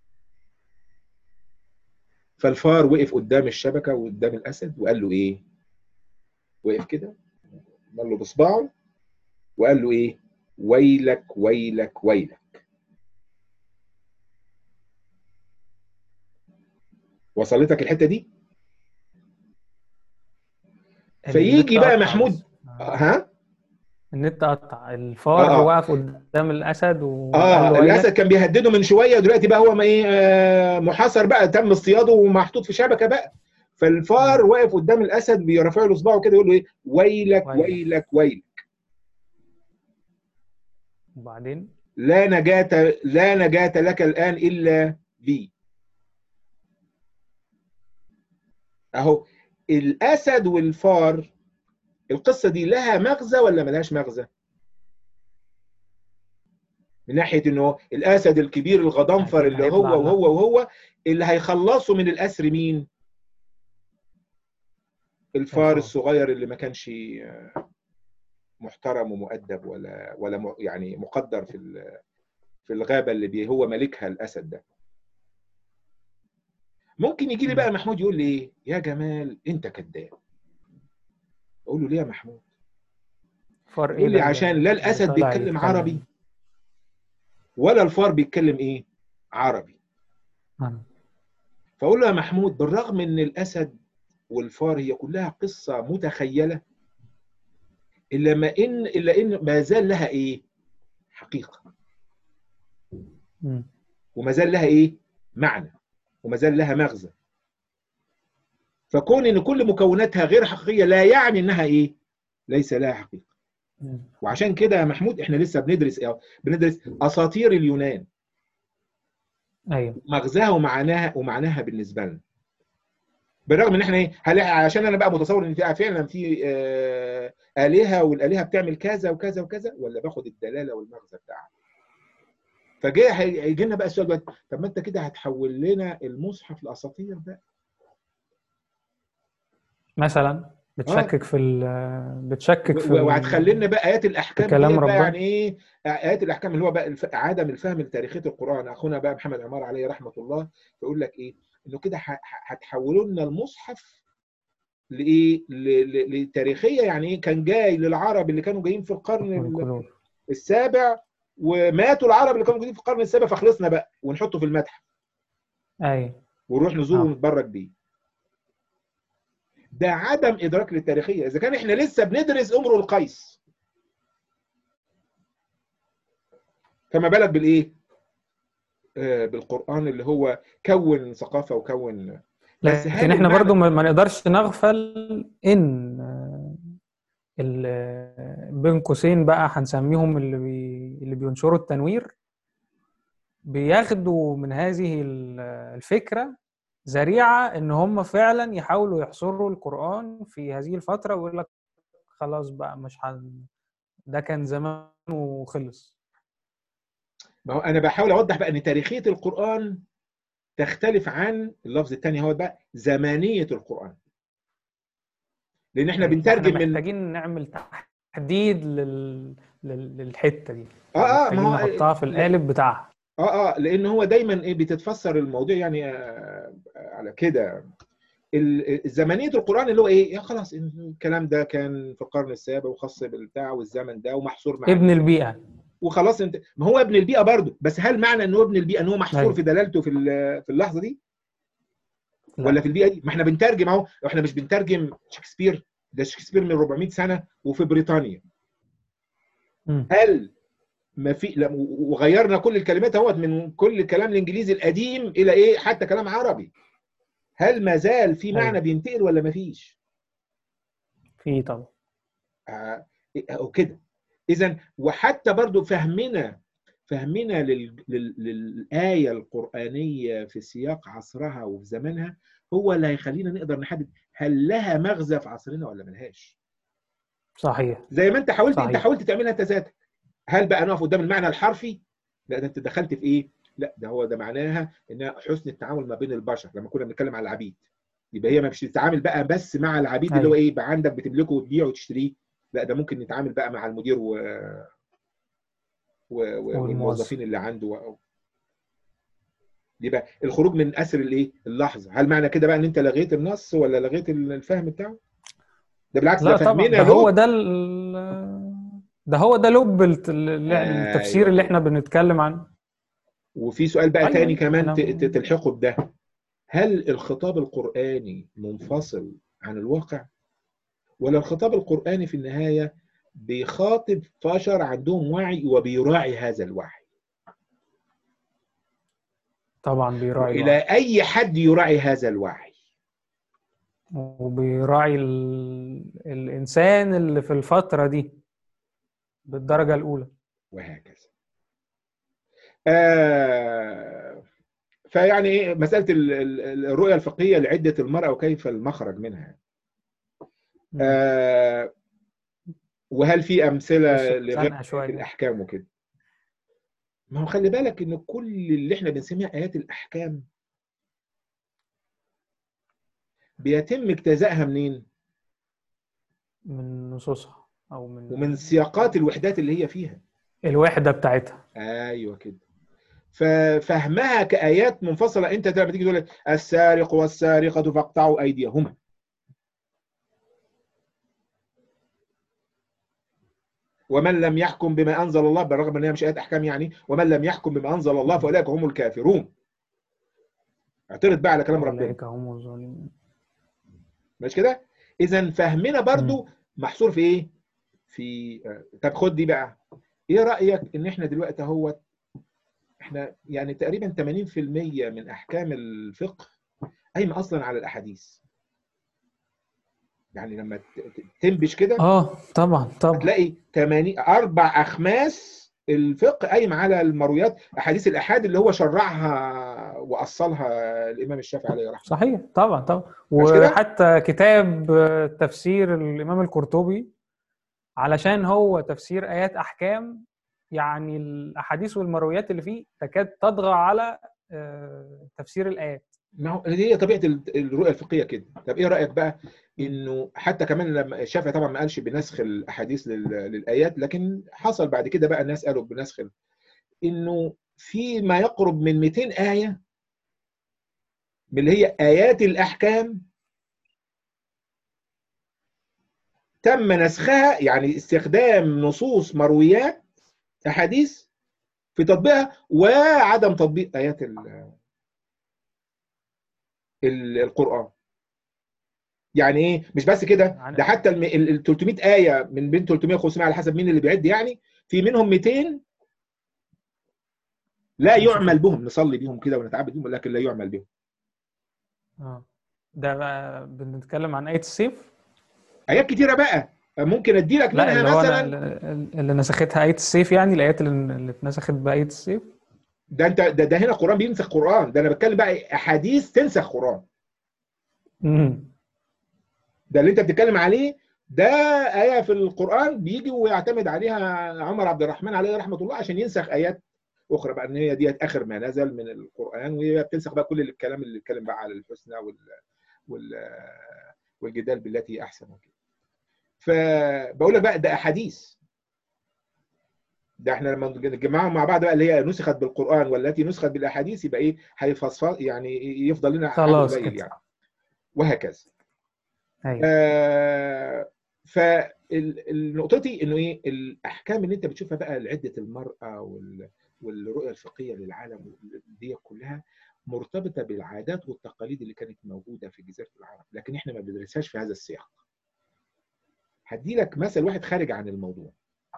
فالفار وقف قدام الشبكه وقدام الاسد وقال له ايه؟ وقف كده عمل له بصباعه وقال له ايه؟ ويلك ويلك ويلك وصلتك الحته دي؟ فيجي النت بقى قطع محمود بس. آه. ها؟ النت قطع الفار آه. وقف قدام الأسد وقال اه له الاسد ويلك كان بيهدده من شويه دلوقتي بقى هو ما ايه آه، محاصر بقى تم اصطياده ومحطوط في شبكه بقى فالفار مم. واقف قدام الاسد بيرفع له صباعه كده يقول له ايه ويلك ويلك. ويلك ويلك وبعدين لا نجاة لا نجاة لك الان الا بي اهو الاسد والفار القصه دي لها مغزى ولا ملهاش مغزى؟ من ناحيه انه الاسد الكبير الغضنفر أكيد اللي هيطلع هو لها. وهو وهو اللي هيخلصوا من الاسر مين؟ الفار الفار. الصغير اللي ما كانش آه، محترم ومؤدب ولا ولا م- يعني مقدر في ال- في الغابه اللي بي هو مالكها الاسد ده. ممكن يجي لي بقى محمود يقول لي ايه؟ يا جمال انت كذاب. اقول له ليه يا محمود؟ فار ايه يقول لي ده اللي- عشان لا اللي الاسد طالع بيتكلم يتكلم؟ عربي ولا الفار بيتكلم ايه؟ عربي. آه. فاقول له يا محمود بالرغم ان الاسد والفار هي كلها قصه متخيله الا ما ان الا ان ما زال لها ايه؟ حقيقه مم. وما زال لها ايه؟ معنى وما زال لها مغزى فكون ان كل مكوناتها غير حقيقيه لا يعني انها ايه؟ ليس لها حقيقه مم. وعشان كده يا محمود احنا لسه بندرس ايه؟ بندرس اساطير اليونان ايوه مغزاها ومعناها ومعناها بالنسبه لنا بالرغم ان احنا ايه هل عشان انا بقى متصور ان في فعلا في آه، الهه والالهه بتعمل كذا وكذا وكذا ولا باخد الدلاله والمغزى بتاعها فجاي هيجي لنا بقى السؤال دلوقتي طب ما انت كده هتحول لنا المصحف لاساطير بقى مثلا بتشكك في ال بتشكك في و- ال- وهتخلي لنا بقى ايات الاحكام كلام ديت بقى ربنا. يعني ايه ايات الاحكام اللي هو بقى الف... عدم الفهم لتاريخيه القران اخونا بقى محمد عمار عليه رحمه الله يقول لك ايه انه كده ح- ح- هتحولوا لنا المصحف لايه ل- ل- لتاريخيه يعني ايه كان جاي للعرب اللي كانوا جايين في القرن ال- الكلور. السابع وماتوا العرب اللي كانوا جايين في القرن السابع فخلصنا بقى ونحطه في المتحف ايوه ونروح نزوره آه. ونتبرك بيه ده عدم ادراك للتاريخيه اذا كان احنا لسه بندرس امر القيس فما بالك بالايه آه بالقران اللي هو كون ثقافه وكون بس هل لكن احنا المعنى- برضو ما ما نقدرش نغفل ان آه، ال- آه، بين قوسين بقى هنسميهم اللي بي اللي بينشروا التنوير بياخدوا من هذه ال- الفكرة ذريعة ان هم فعلا يحاولوا يحصروا القرآن في هذه الفترة ويقول لك خلاص بقى مش هن ده كان زمان وخلص ما هو انا بحاول اوضح بقى ان تاريخيه القران تختلف عن اللفظ الثاني هو بقى زمانيه القران لان احنا بنترجم احنا من محتاجين نعمل تحديد لل... لل... للحتة دي اه اه محتاجين ما هو نحطها في القالب بتاعها اه اه لان هو دايما ايه بتتفسر الموضوع يعني آه على كده ال- زمنيه القران اللي هو ايه يا خلاص الكلام ده كان في القرن السابع وخاص بالبتاع والزمن ده ومحصور مع ابن البيئة وخلاص انت ما هو ابن البيئه برضه بس هل معنى ان هو ابن البيئه ان هو محصور أيوة. في دلالته في ال- في اللحظه دي لا. ولا في البيئه دي ما احنا بنترجم اهو احنا مش بنترجم شكسبير ده شكسبير من 400 سنه وفي بريطانيا مم. هل ما في لا، وغيرنا كل الكلمات اهوت من كل الكلام الانجليزي القديم الى ايه حتى كلام عربي هل ما زال في معنى أيوة. بينتقل ولا ما فيش في طبعا آه، او كده اذا وحتى برضو فهمنا فهمنا لل... لل... للايه القرانيه في سياق عصرها وفي زمانها هو اللي هيخلينا نقدر نحدد هل لها مغزى في عصرنا ولا ملهاش صحيح زي ما انت حاولت صحيح. انت حاولت تعملها انت ذاتك هل بقى نقف قدام المعنى الحرفي لا ده انت دخلت في ايه لا ده هو ده معناها انها حسن التعامل ما بين البشر لما كنا بنتكلم على العبيد يبقى هي مش بتتعامل بقى بس مع العبيد اللي هو أيوة. ايه يبقى عندك بتملكه وتبيعه وتشتريه لا ده ممكن نتعامل بقى مع المدير و... و... و... والموظفين اللي عنده و... يبقى الخروج من اسر الايه اللحظه هل معنى كده بقى ان انت لغيت النص ولا لغيت الفهم بتاعه ده بالعكس لا ده طبعا فهمنا ده له هو ده ال- ده هو ده لب الت- ال- التفسير أيوة اللي كده. احنا بنتكلم عنه وفي سؤال بقى أيوة، تاني كمان أنا- ت- ت- تلحقه بده هل الخطاب القرآني منفصل عن الواقع ولا الخطاب القرآني في النهاية بيخاطب بشر عندهم وعي وبيراعي هذا الوعي طبعا بيراعي إلى الوعي. أي حد يراعي هذا الوعي وبيراعي ال... الانسان اللي في الفتره دي بالدرجه الاولى وهكذا آه فيعني ايه مساله ال- ال- الرؤيه الفقهيه لعده المراه وكيف المخرج منها آه وهل في امثله بس لغير زنقة شوية. الاحكام وكده ما هو خلي بالك ان كل اللي احنا بنسميها ايات الاحكام بيتم اجتزائها منين من نصوصها او من ومن سياقات الوحدات اللي هي فيها الوحده بتاعتها ايوه كده ففهمها كايات منفصله انت لما تيجي تقول السارق والسارقه فاقطعوا ايديهما ومن لم يحكم بما انزل الله بالرغم ان هي مش ايات احكام يعني ومن لم يحكم بما انزل الله فاولئك هم الكافرون اعترض بقى على كلام ربنا اولئك هم الظالمون مش كده اذا فهمنا برضو محصور في ايه في آه، طب خد دي بقى ايه رايك ان احنا دلوقتي اهوت احنا يعني تقريبا 80% من احكام الفقه قايمه اصلا على الاحاديث يعني لما ت- ت- تنبش كده اه طبعا طبعا هتلاقي 80 اربع اخماس الفقه قايم على المرويات احاديث الاحاد اللي هو شرعها واصلها الامام الشافعي عليه رحمه صحيح طبعا طبعا مش كده؟ وحتى كتاب آه، تفسير الامام القرطبي علشان هو تفسير ايات احكام يعني الاحاديث والمرويات اللي فيه تكاد تطغى على آه، تفسير الايات ما هو هي طبيعه ال- الرؤيه الفقهيه كده طب ايه رايك بقى انه حتى كمان لما الشافعي طبعا ما قالش بنسخ الاحاديث لل- للايات لكن حصل بعد كده بقى الناس قالوا بنسخ ال- انه في ما يقرب من 200 ايه من اللي هي ايات الاحكام تم نسخها يعني استخدام نصوص مرويات احاديث في تطبيقها وعدم تطبيق ايات ال- ال- القران يعني ايه مش بس كده يعني- ده حتى الم- ال ال 300 ايه من بين 300 و 500 على حسب مين اللي بيعد يعني في منهم 200 لا يعمل بهم نصلي بيهم كده ونتعبد بيهم لكن لا يعمل بهم اه ده بقى بنتكلم عن ايه السيف ايات كتيره بقى ممكن ادي لك لا منها اللي هو مثلا أنا- اللي نسختها ايه السيف يعني الايات اللي اللي اتنسخت بايه السيف ده انت ده, ده هنا قران بينسخ قران ده انا بتكلم بقى احاديث تنسخ قران امم ده اللي انت بتتكلم عليه ده آية في القرآن بيجي ويعتمد عليها عمر عبد الرحمن عليه رحمة الله عشان ينسخ آيات أخرى بقى إن هي ديت آخر ما نزل من القرآن وهي بتنسخ بقى كل الكلام اللي اتكلم بقى على الحسنى وال وال والجدال بالتي أحسن وكده. فبقول لك بقى ده أحاديث ده احنا لما نجمعهم مع بعض بقى اللي هي نسخت بالقرآن والتي نسخت بالأحاديث يبقى إيه هيفصفص يعني يفضل لنا عدد خلاص قليل كده. يعني وهكذا. ايوه آه فالنقطتي انه ايه الاحكام اللي انت بتشوفها بقى لعده المراه وال- والرؤيه الفقهيه للعالم دي كلها مرتبطه بالعادات والتقاليد اللي كانت موجوده في جزيره العرب لكن احنا ما بندرسهاش في هذا السياق هدي لك مثل واحد خارج عن الموضوع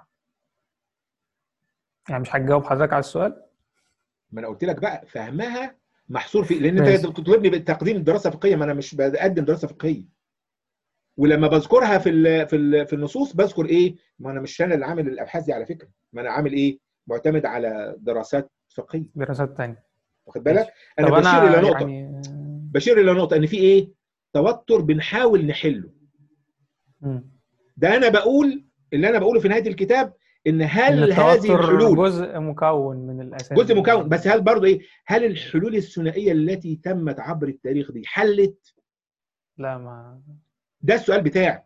يعني مش هتجاوب حضرتك على السؤال ما انا قلت لك بقى فهمها محصور في لان ماشي. انت بتطلبني بتقديم دراسه فقهيه ما انا مش بقدم دراسه فقهيه ولما بذكرها في ال في ال في النصوص بذكر ايه ما انا مش انا اللي عامل الابحاث دي على فكره ما انا عامل ايه معتمد على دراسات فقهيه دراسات تانية واخد بالك ماشي. انا طب بشير الى نقطه يعني بشير الى نقطه ان في ايه توتر بنحاول نحله مم. ده انا بقول اللي انا بقوله في نهايه الكتاب ان ان هل هذه التوتر الحلول جزء مكون من الاساس جزء مكون بس هل برضه ايه هل الحلول الثنائيه التي تمت عبر التاريخ دي حلت لا ما ده السؤال بتاعي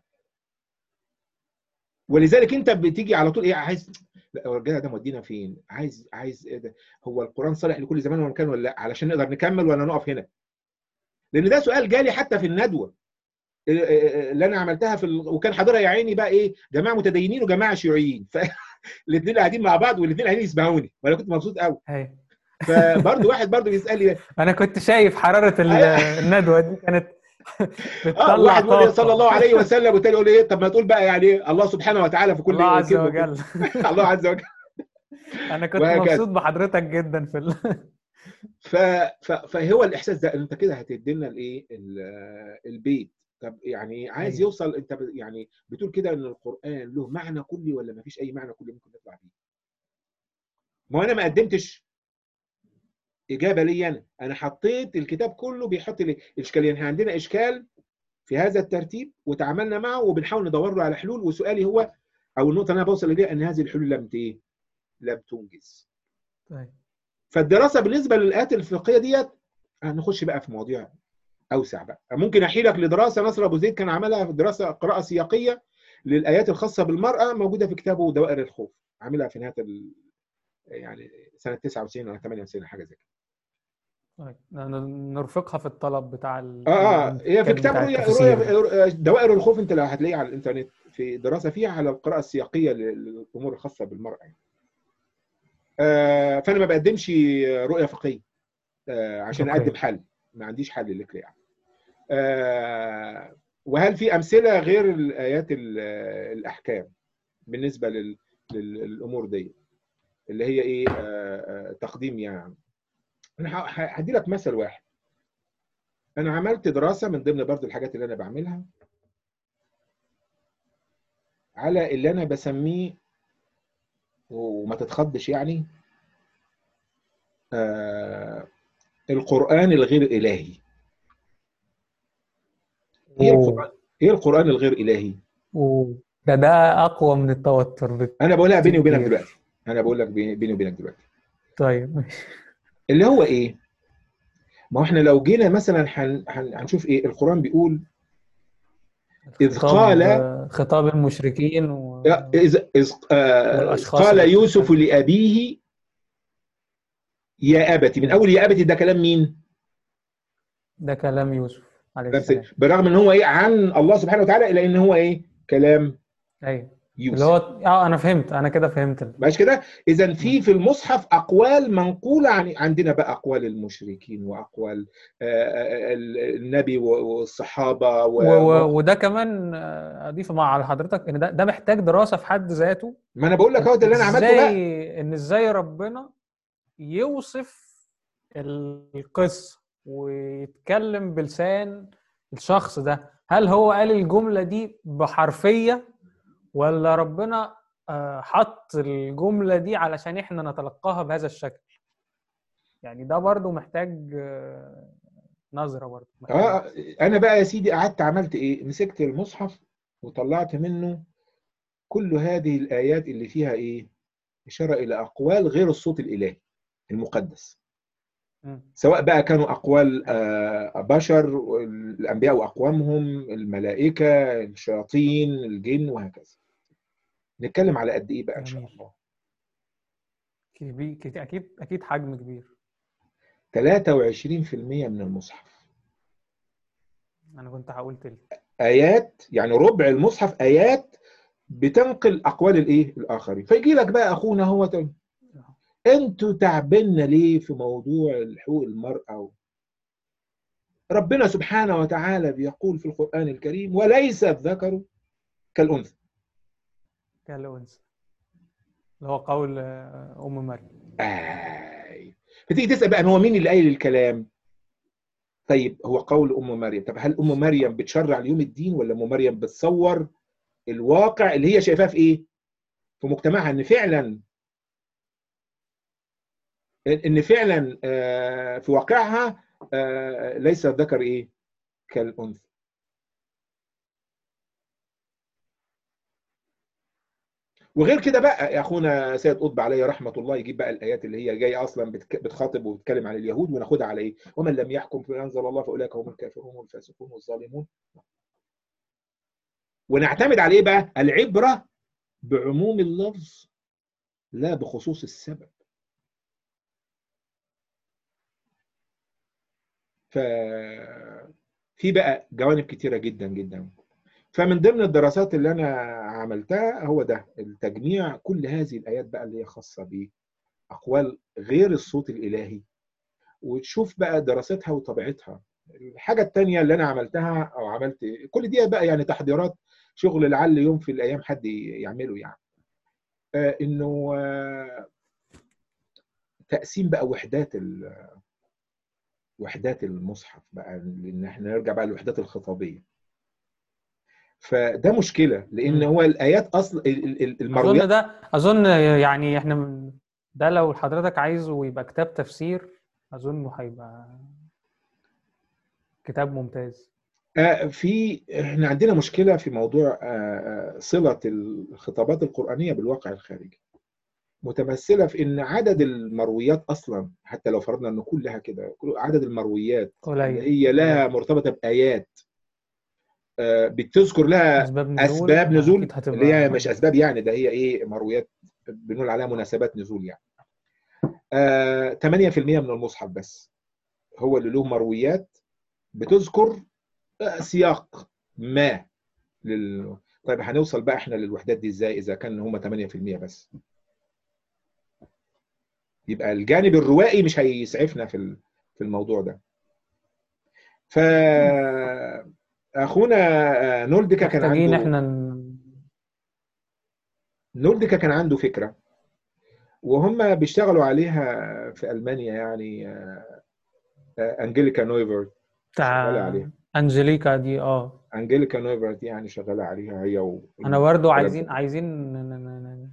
ولذلك انت بتيجي على طول ايه عايز لا هو الرجاله ده مودينا فين عايز عايز ايه ده هو القران صالح لكل زمان ومكان ولا لا علشان نقدر نكمل ولا نقف هنا لان ده سؤال جالي حتى في الندوه اللي انا عملتها في ال... وكان حاضرها يا عيني بقى ايه جماعه متدينين وجماعه شيوعيين فالاثنين قاعدين مع بعض والاثنين قاعدين يسمعوني وانا كنت مبسوط قوي هي. فبرضه واحد برضه بيسال لي انا كنت شايف حراره ال- أيوة. الندوه دي كانت اه بتطلع واحد يقول لي طاقة. صلى الله عليه وسلم والتاني يقول لي ايه طب ما تقول بقى يعني ايه الله سبحانه وتعالى في كل الله عز كلمة. وجل الله عز وجل انا كنت وهكذا. مبسوط بحضرتك جدا في ال... ف... ف... فهو الاحساس ده انت كده هتدي لنا الايه ال- البيت طب يعني عايز أيوة. يوصل انت ب... يعني بتقول كده ان القران له معنى كلي ولا ما فيش اي معنى كلي ممكن نطلع بيه ما هو انا ما قدمتش اجابه لي انا انا حطيت الكتاب كله بيحط لي اشكاليه احنا عندنا اشكال في هذا الترتيب وتعاملنا معه وبنحاول ندور له على حلول وسؤالي هو او النقطه اللي انا بوصل اليها ان هذه الحلول لم ت- ايه لم تنجز طيب. فالدراسه بالنسبه للايات الفقهيه ديت هنخش بقى في مواضيع اوسع بقى ممكن احيلك لدراسه نصر ابو زيد كان عملها في دراسه قراءه سياقيه للايات الخاصه بالمراه موجوده في كتابه دوائر الخوف عاملها في نهايه ال... يعني سنه 99 ولا 98 حاجه زي كده طيب ن- نرفقها في الطلب بتاع ال... اه اه هي في كان كتاب بتاع رؤيا التفسير. رؤيا دوائر الخوف انت لو هتلاقيه على الانترنت في دراسه فيها على القراءه السياقيه للامور الخاصه بالمراه يعني. آه فانا ما بقدمش رؤيه فقهيه آه عشان أوكي. اقدم حل ما عنديش حل لك يعني. آه وهل في امثله غير الايات ال- الاحكام بالنسبه لل- لل- للامور دي اللي هي ايه آه آه تقديم يعني انا ه- ه- هدي لك مثل واحد انا عملت دراسه من ضمن برضو الحاجات اللي انا بعملها على اللي انا بسميه وما تتخضش يعني آه القران الغير الهي ايه أوه. القران ايه القران الغير الهي أوه. ده ده اقوى من التوتر بك... انا بقولها بيني وبينك كتير. دلوقتي انا بقول لك بيني بيني وبينك دلوقتي طيب اللي هو ايه ما هو احنا لو جينا مثلا هن- هن- هنشوف ايه القران بيقول إذ خطاب- قال- خطاب المشركين و... إذ إذ آه والأشخاص قال اللي يوسف بتتكلم. لأبيه يا أبتي من أول يا أبتي ده كلام مين؟ ده كلام يوسف عليه نفس السلام برغم إن هو إيه عن الله سبحانه وتعالى إلا إن هو إيه كلام ايوه يوسف اللي هو اه انا فهمت انا كده فهمت ال- ماشي كده؟ إذا في في المصحف أقوال منقولة عن عندنا بقى أقوال المشركين وأقوال آه، آه، ال- النبي والصحابة و... و... و... وده كمان آه، اضيف مع على حضرتك ان ده ده محتاج دراسه في حد ذاته ما أنا بقول لك أهو ده اللي أنا عملته بقى ازاي ان ازاي ربنا يوصف القصه ويتكلم بلسان الشخص ده هل هو قال الجمله دي بحرفيه ولا ربنا آه، حط الجمله دي علشان احنا نتلقاها بهذا الشكل يعني ده برضو محتاج آه، نظره برضو محتاج اه انا بقى يا سيدي قعدت عملت ايه مسكت المصحف وطلعت منه كل هذه الايات اللي فيها ايه اشاره الى اقوال غير الصوت الالهي المقدس مم. سواء بقى كانوا اقوال آه، بشر الانبياء واقوامهم الملائكه الشياطين الجن وهكذا نتكلم على قد ايه بقى ان شاء جميل. الله كبير كت- اكيد اكيد حجم كبير 23% من المصحف انا كنت هقول تلت ايات يعني ربع المصحف ايات بتنقل اقوال الايه الاخرين فيجي لك بقى اخونا هو تقول انتوا تعبنا ليه في موضوع حقوق المراه و... ربنا سبحانه وتعالى بيقول في القران الكريم وليس الذكر كالانثى كالأنثى اللي هو قول آه، ام مريم آي. فتيجي تسال بقى هو مين اللي قايل الكلام طيب هو قول ام مريم طب هل ام مريم بتشرع ليوم الدين ولا ام مريم بتصور الواقع اللي هي شايفاه في ايه في مجتمعها ان فعلا ان فعلا آه، في واقعها آه، ليس الذكر ايه كالانثى وغير كده بقى يا اخونا سيد قطب عليه رحمه الله يجيب بقى الايات اللي هي جايه اصلا بتك- بتخاطب وبتتكلم عن اليهود وناخدها على ايه؟ ومن لم يحكم بما انزل الله فاولئك هم الكافرون والفاسقون والظالمون. ونعتمد على ايه بقى؟ العبره بعموم اللفظ لا بخصوص السبب. ف في بقى جوانب كتيره جدا جدا فمن ضمن الدراسات اللي انا عملتها هو ده التجميع كل هذه الايات بقى اللي هي خاصه باقوال غير الصوت الالهي وتشوف بقى دراستها وطبيعتها الحاجه الثانيه اللي انا عملتها او عملت كل دي بقى يعني تحضيرات شغل لعل يوم في الايام حد يعمله يعني آه انه آه تقسيم بقى وحدات ال- وحدات المصحف بقى لان احنا نرجع بقى للوحدات الخطابيه فده مشكله لان مم. هو الايات اصل ال- ال- ال- المرويات اظن ده اظن يعني احنا من- ده لو حضرتك عايزه يبقى كتاب تفسير اظنه هيبقى كتاب ممتاز آه، في احنا عندنا مشكله في موضوع آه، آه، صله الخطابات القرانيه بالواقع الخارجي متمثله في ان عدد المرويات اصلا حتى لو فرضنا ان كلها كده كل- عدد المرويات اللي قليل هي لها مرتبطه بايات آه، بتذكر لها اسباب نزول اسباب نزول أكيد هتبقى اللي هي مش اسباب يعني ده هي ايه مرويات بنقول عليها مناسبات نزول يعني آه 8% من المصحف بس هو اللي له مرويات بتذكر آه، سياق ما لل... طيب هنوصل بقى احنا للوحدات دي ازاي اذا كان هم 8% بس يبقى الجانب الروائي مش هيسعفنا في ال- في الموضوع ده ف اخونا آه، نولدكا كان محتاجين عنده احنا ن- نولدكا كان عنده فكره وهم بيشتغلوا عليها في المانيا يعني آه، آه، انجليكا نويفرت شغاله بتاع عليها انجليكا دي اه انجليكا نويفرت يعني شغاله عليها هي و... انا برضو والكلام عايزين ده. عايزين ن- ن- ن- ن-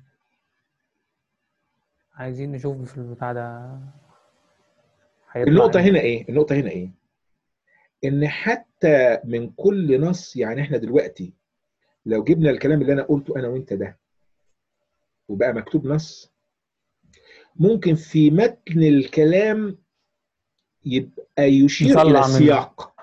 عايزين نشوف في البتاع ده هيطلع النقطة إيه. هنا ايه؟ النقطة هنا ايه؟ ان حتى من كل نص يعني احنا دلوقتي لو جبنا الكلام اللي انا قلته انا وانت ده وبقى مكتوب نص ممكن في متن الكلام يبقى يشير نطلع الى منه. السياق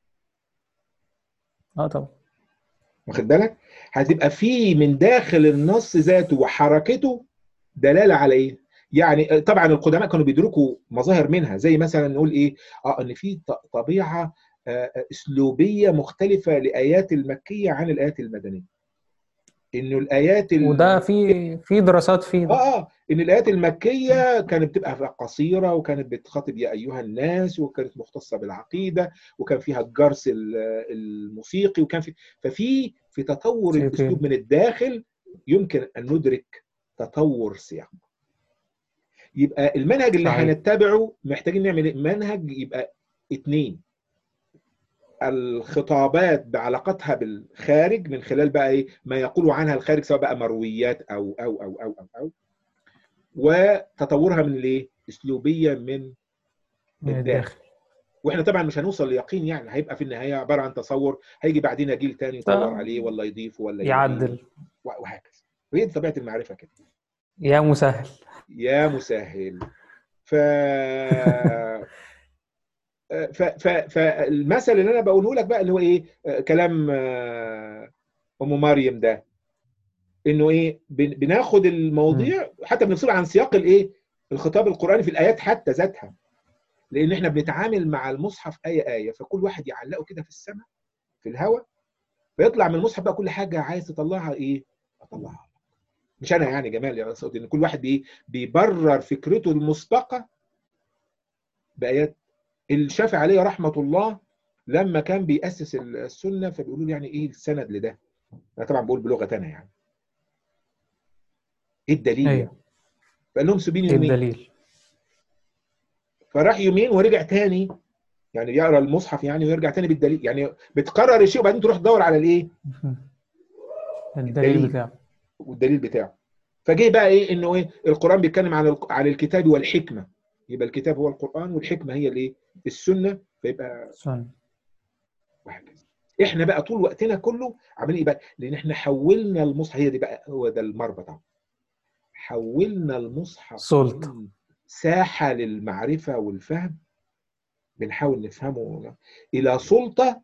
اه طبعا واخد بالك؟ هتبقى في من داخل النص ذاته وحركته دلاله على ايه؟ يعني طبعا القدماء كانوا بيدركوا مظاهر منها زي مثلا نقول ايه؟ اه ان في ط- طبيعه آه، اسلوبيه مختلفه لايات المكيه عن الايات المدنيه. انه الايات ال... وده في في دراسات فيه ده اه اه ان الايات المكيه كانت بتبقى قصيره وكانت بتخاطب يا ايها الناس وكانت مختصه بالعقيده وكان فيها الجرس ال- الموسيقي وكان في ففي في تطور سيكي. الاسلوب من الداخل يمكن ان ندرك تطور سياق يبقى المنهج اللي صحيح. هنتبعه محتاجين نعمل إيه؟ منهج يبقى اتنين الخطابات بعلاقتها بالخارج من خلال بقى ايه ما يقول عنها الخارج سواء بقى مرويات او او او او او, أو. وتطورها من ليه؟ اسلوبيا من من الداخل. الداخل واحنا طبعا مش هنوصل ليقين يعني هيبقى في النهايه عباره عن تصور هيجي بعدين جيل تاني يطور طب. عليه ولا يضيف ولا يلغي يعدل وهكذا وهي دي طبيعه المعرفه كده يا مسهل يا مسهل ف ف ف فالمثل اللي انا بقوله لك بقى اللي هو ايه آه، كلام آه، ام مريم ده انه ايه بن- بناخد المواضيع حتى بنفصل عن سياق الايه الخطاب القراني في الايات حتى ذاتها لان احنا بنتعامل مع المصحف ايه ايه فكل واحد يعلقه كده في السماء في الهواء فيطلع من المصحف بقى كل حاجه عايز تطلعها ايه اطلعها مش انا يعني جمال يا صوت ان كل واحد بي بيبرر فكرته المسبقه بايات الشافعي عليه رحمه الله لما كان بيأسس السنه فبيقولوا له يعني ايه السند لده انا طبعا بقول بلغه انا يعني ايه الدليل ايوه يعني؟ فقال لهم سيبيني ايه يومين الدليل فراح يومين ورجع تاني يعني يقرا المصحف يعني ويرجع تاني بالدليل يعني بتكرر الشيء وبعدين تروح تدور على الايه الدليل الدليل. بتاعه والدليل بتاعه فجه بقى ايه انه ايه القران بيتكلم عن الق- عن الكتاب والحكمه يبقى الكتاب هو القران والحكمه هي الايه السنه فيبقى سنة وهكذا احنا بقى طول وقتنا كله عاملين ايه بقى لان احنا حولنا المصحف هي دي بقى هو ده المربط اهو حولنا المصحف سلطة. من ساحة للمعرفة والفهم بنحاول نفهمه إلى سلطة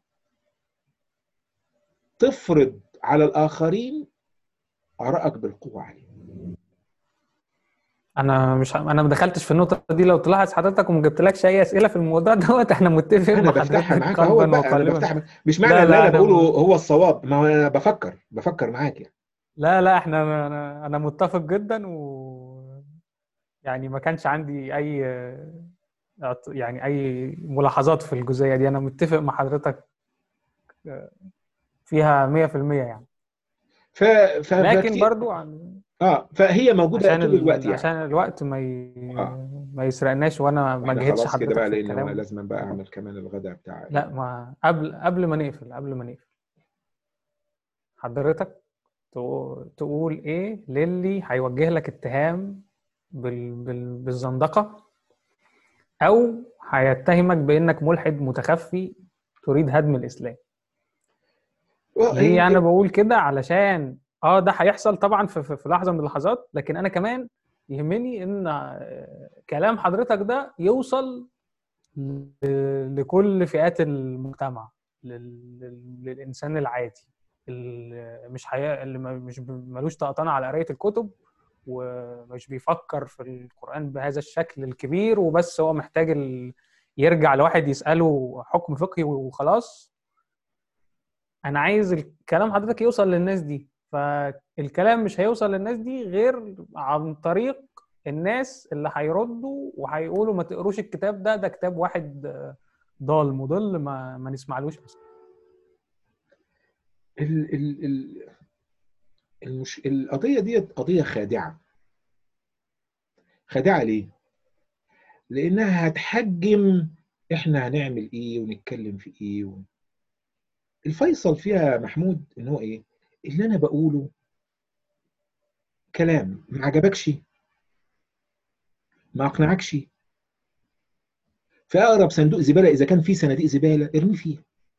تفرض على الآخرين آرائك بالقوة عليهم انا مش انا ما دخلتش في النقطه دي لو تلاحظ حضرتك وما جبتلكش اي اسئله في الموضوع دوت احنا متفقين أنا مع بفتحها حضرتك معاك أهو قلبا بقى أنا وقالبا بفتحها معاك. مش معنى لا، اللي لا، أنا أنا بقوله م- هو الصواب ما هو أنا بفكر بفكر معاك يعني لا لا احنا انا انا متفق جدا و يعني ما كانش عندي اي اعت- يعني اي ملاحظات في الجزئيه دي انا متفق مع حضرتك فيها 100% يعني ف... ف... لكن فكتير- برضو عن اه فهي موجودة عشان طول الوقت ال... يعني عشان الوقت ما ي... آه. ما يسرقناش وانا ما احنا جهدش خلاص كده حضرتك بقى في لان هو الكلام لازم بقى اعمل كمان الغداء بتاع لا ما قبل قبل ما نقفل قبل ما نقفل حضرتك تقو- تقول ايه للي هيوجه لك اتهام بال... بال... بالزندقة او هيتهمك بانك ملحد متخفي تريد هدم الاسلام ليه انا بقول كده علشان اه ده هيحصل طبعا في, في, في لحظه من اللحظات لكن انا كمان يهمني ان آه، كلام حضرتك ده يوصل ل- لكل فئات المجتمع لل- لل- للانسان العادي اللي مش حي... اللي ما- مش ب- ملوش طقطنه على قرايه الكتب ومش بيفكر في القران بهذا الشكل الكبير وبس هو محتاج ال... يرجع لواحد يساله حكم فقهي وخلاص انا عايز الكلام حضرتك يوصل للناس دي فالكلام مش هيوصل للناس دي غير عن طريق الناس اللي هيردوا وهيقولوا ما تقروش الكتاب ده ده كتاب واحد آه، ضال مضل ما ما نسمعلوش اصلا ال ال ال المش... القضية دي قضية خادعة خادعة ليه؟ لأنها هتحجم إحنا هنعمل إيه ونتكلم في إيه و... الفيصل فيها محمود إن هو إيه؟ اللي أنا بقوله كلام ما عجبكش ما أقنعكش في أقرب صندوق زبالة إذا كان في صناديق زبالة ارمي فيها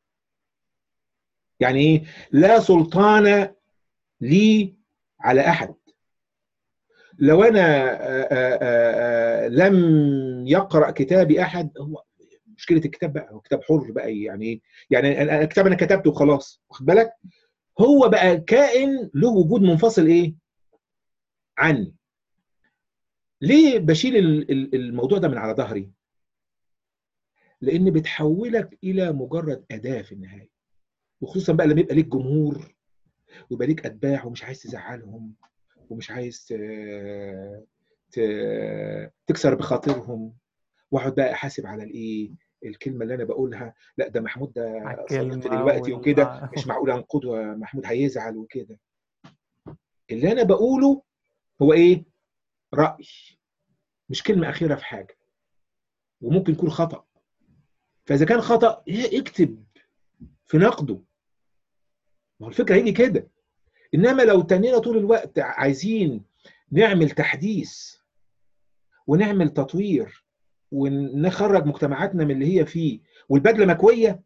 يعني إيه؟ لا سلطان لي على أحد لو أنا آآ آآ آآ لم يقرأ كتابي أحد هو مشكلة الكتاب بقى هو كتاب حر بقى يعني إيه؟ يعني أنا- الكتاب أنا كتبته وخلاص واخد بالك؟ هو بقى كائن له وجود منفصل إيه؟ عني ليه بشيل ال- ال- الموضوع ده من على ظهري؟ لأن بتحولك إلى مجرد أداة في النهاية وخصوصا بقى لما يبقى ليك جمهور ويبقى ليك أتباع ومش عايز تزعلهم ومش عايز ت- ت- تكسر بخاطرهم واقعد بقى احاسب على الايه الكلمه اللي انا بقولها لا ده محمود ده على صديقي الكلمة دلوقتي وال- وكده مش معقول انقده محمود هيزعل وكده اللي انا بقوله هو ايه راي مش كلمه اخيره في حاجه وممكن يكون خطا فاذا كان خطا إيه اكتب في نقده ما هو الفكره هيجي كده انما لو تنينا طول الوقت عايزين نعمل تحديث ونعمل تطوير ونخرج مجتمعاتنا من اللي هي فيه والبدله مكويه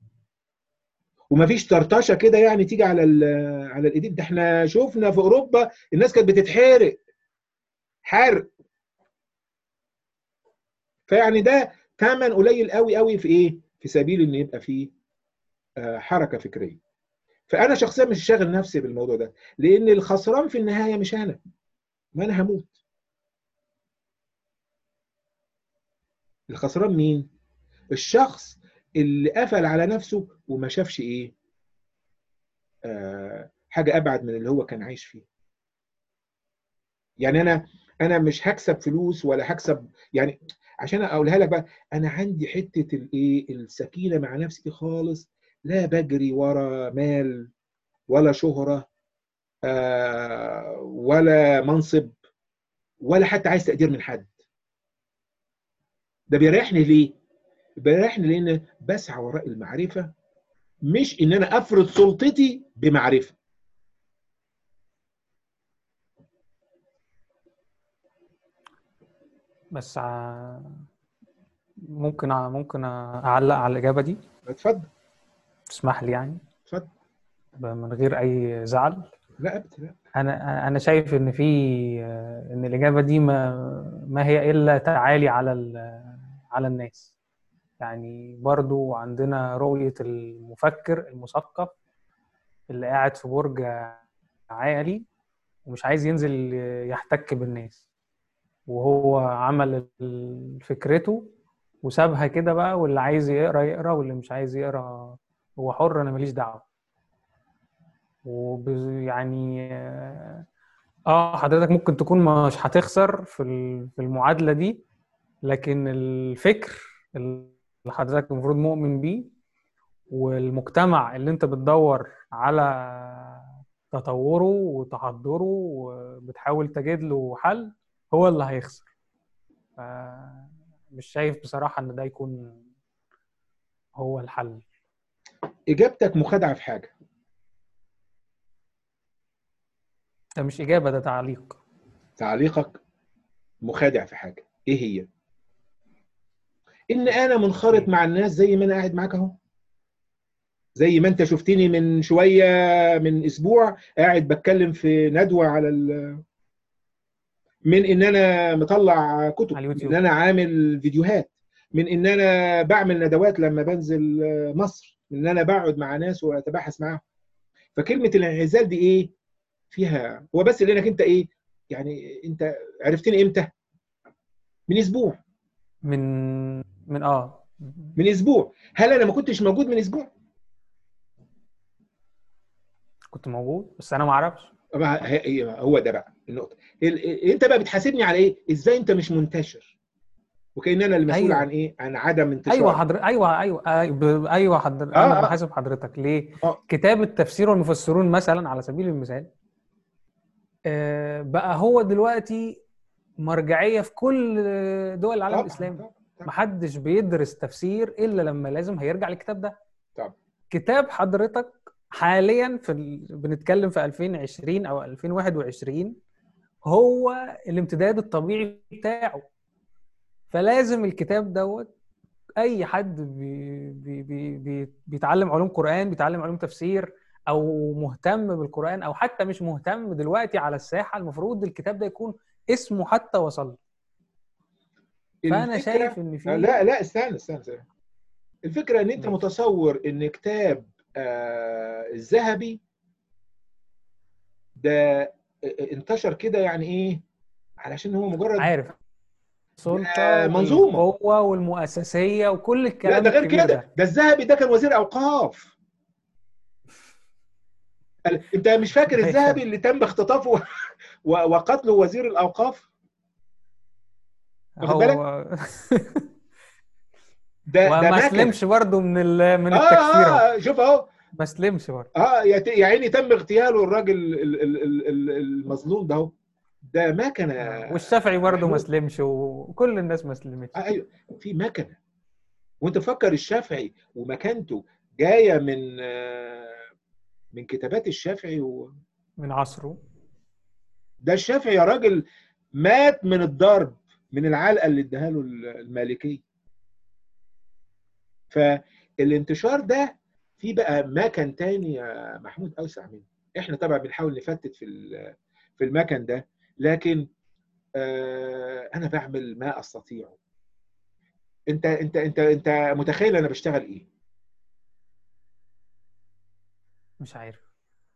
ومفيش طرطشه كده يعني تيجي على ال- على الايدين ده احنا شفنا في اوروبا الناس كانت بتتحرق حرق فيعني ده ثمن قليل قوي قوي في ايه في سبيل ان يبقى فيه آه، حركه فكريه فانا شخصيا مش شاغل نفسي بالموضوع ده لان الخسران في النهايه مش انا ما انا هموت الخسران مين الشخص اللي قفل على نفسه وما شافش ايه آه حاجه ابعد من اللي هو كان عايش فيه يعني انا انا مش هكسب فلوس ولا هكسب يعني عشان اقولها لك بقى انا عندي حته الايه السكينه مع نفسي خالص لا بجري ورا مال ولا شهره آه ولا منصب ولا حتى عايز تقدير من حد ده بيريحني ليه بيريحني لان بسعى وراء المعرفه مش ان انا افرض سلطتي بمعرفه بس ع- ممكن ع- ممكن اعلق على الاجابه دي اتفضل تسمح لي يعني اتفضل ب- من غير اي زعل لا ابدا لا انا انا شايف ان في ان الاجابه دي ما ما هي الا تعالي على ال- على الناس يعني برضو عندنا رؤيه المفكر المثقف اللي قاعد في برج عالي ومش عايز ينزل يحتك بالناس وهو عمل ال- فكرته وسابها كده بقى واللي عايز يقرا يقرا واللي مش عايز يقرا هو حر انا ماليش دعوه وب يعني اه حضرتك ممكن تكون مش هتخسر في ال- في المعادله دي لكن الفكر اللي حضرتك المفروض مؤمن بيه والمجتمع اللي انت بتدور على تطوره وتحضره وبتحاول تجد له حل هو اللي هيخسر ف- مش شايف بصراحة ان ده يكون هو الحل اجابتك مخادعه في حاجه ده مش إجابة ده تعليق تعليقك مخادع في حاجه ايه هي ان انا منخرط مع الناس زي ما انا قاعد معاك اهو زي ما انت شفتني من شويه من اسبوع قاعد بتكلم في ندوه على ال... من ان انا مطلع كتب على من اليوتيوب. ان انا عامل فيديوهات من ان انا بعمل ندوات لما بنزل مصر من ان انا بقعد مع ناس واتباحث معاهم فكلمه الانعزال دي ايه فيها هو بس لانك انت ايه يعني انت عرفتني امتى من اسبوع من من اه من اسبوع هل انا ما كنتش موجود من اسبوع كنت موجود بس انا ما اعرفش ما هي- هي- هو ده بقى النقطه ال- ال- انت بقى بتحاسبني على ايه ازاي انت مش منتشر وكأن انا المسؤول أيوة. عن ايه عن عدم انتشار ايوه حضر ايوه ايوه ايوه, أيوة حضر آه، انا آه. بحاسب حضرتك ليه؟ آه. كتاب التفسير والمفسرون مثلا على سبيل المثال آه، بقى هو دلوقتي مرجعيه في كل دول العالم طبعاً، الاسلامي طبعاً، طبعاً. محدش بيدرس تفسير الا لما لازم هيرجع للكتاب ده طبعاً. كتاب حضرتك حاليا في ال... بنتكلم في 2020 او 2021 هو الامتداد الطبيعي بتاعه فلازم الكتاب دوت اي حد بي... بي... بي... بي... بيتعلم علوم قران بيتعلم علوم تفسير او مهتم بالقران او حتى مش مهتم دلوقتي على الساحه المفروض الكتاب ده يكون اسمه حتى وصل له. فانا الفكرة- شايف ان في لا لا استنى استنى استنى الفكره ان انت ماشي. متصور ان كتاب آه الذهبي ده انتشر كده يعني ايه علشان هو مجرد عارف سلطه آه، منظومة. والقوه والمؤسسيه وكل لا الكلام ده غير الكبير كده ده ده الذهبي ده كان وزير اوقاف ال- انت مش فاكر ماشي. الذهبي اللي تم اختطافه و- و- وقتله وزير الاوقاف واخد هو ده ده وما مكنة. اسلمش برضه من ال... من اه التكفير اهو اه شوف اهو ما اسلمش برضه اه يا ت- يا عيني تم اغتياله الراجل ال- ال- ال- ال- المظلوم ده اهو ده مكنه والشافعي برضه ما محمود. اسلمش وكل الناس ما اسلمتش آه ايوه في مكنه وانت فكر الشافعي ومكانته جايه من آه، من كتابات الشافعي و... من عصره ده الشافعي يا راجل مات من الضرب من العلقه اللي اداها له المالكيه فالانتشار ده في بقى مكان تاني يا محمود اوسع منه احنا طبعا بنحاول نفتت في ال- في المكان ده لكن آه، انا بعمل ما استطيع انت انت انت انت متخيل انا بشتغل ايه مش عارف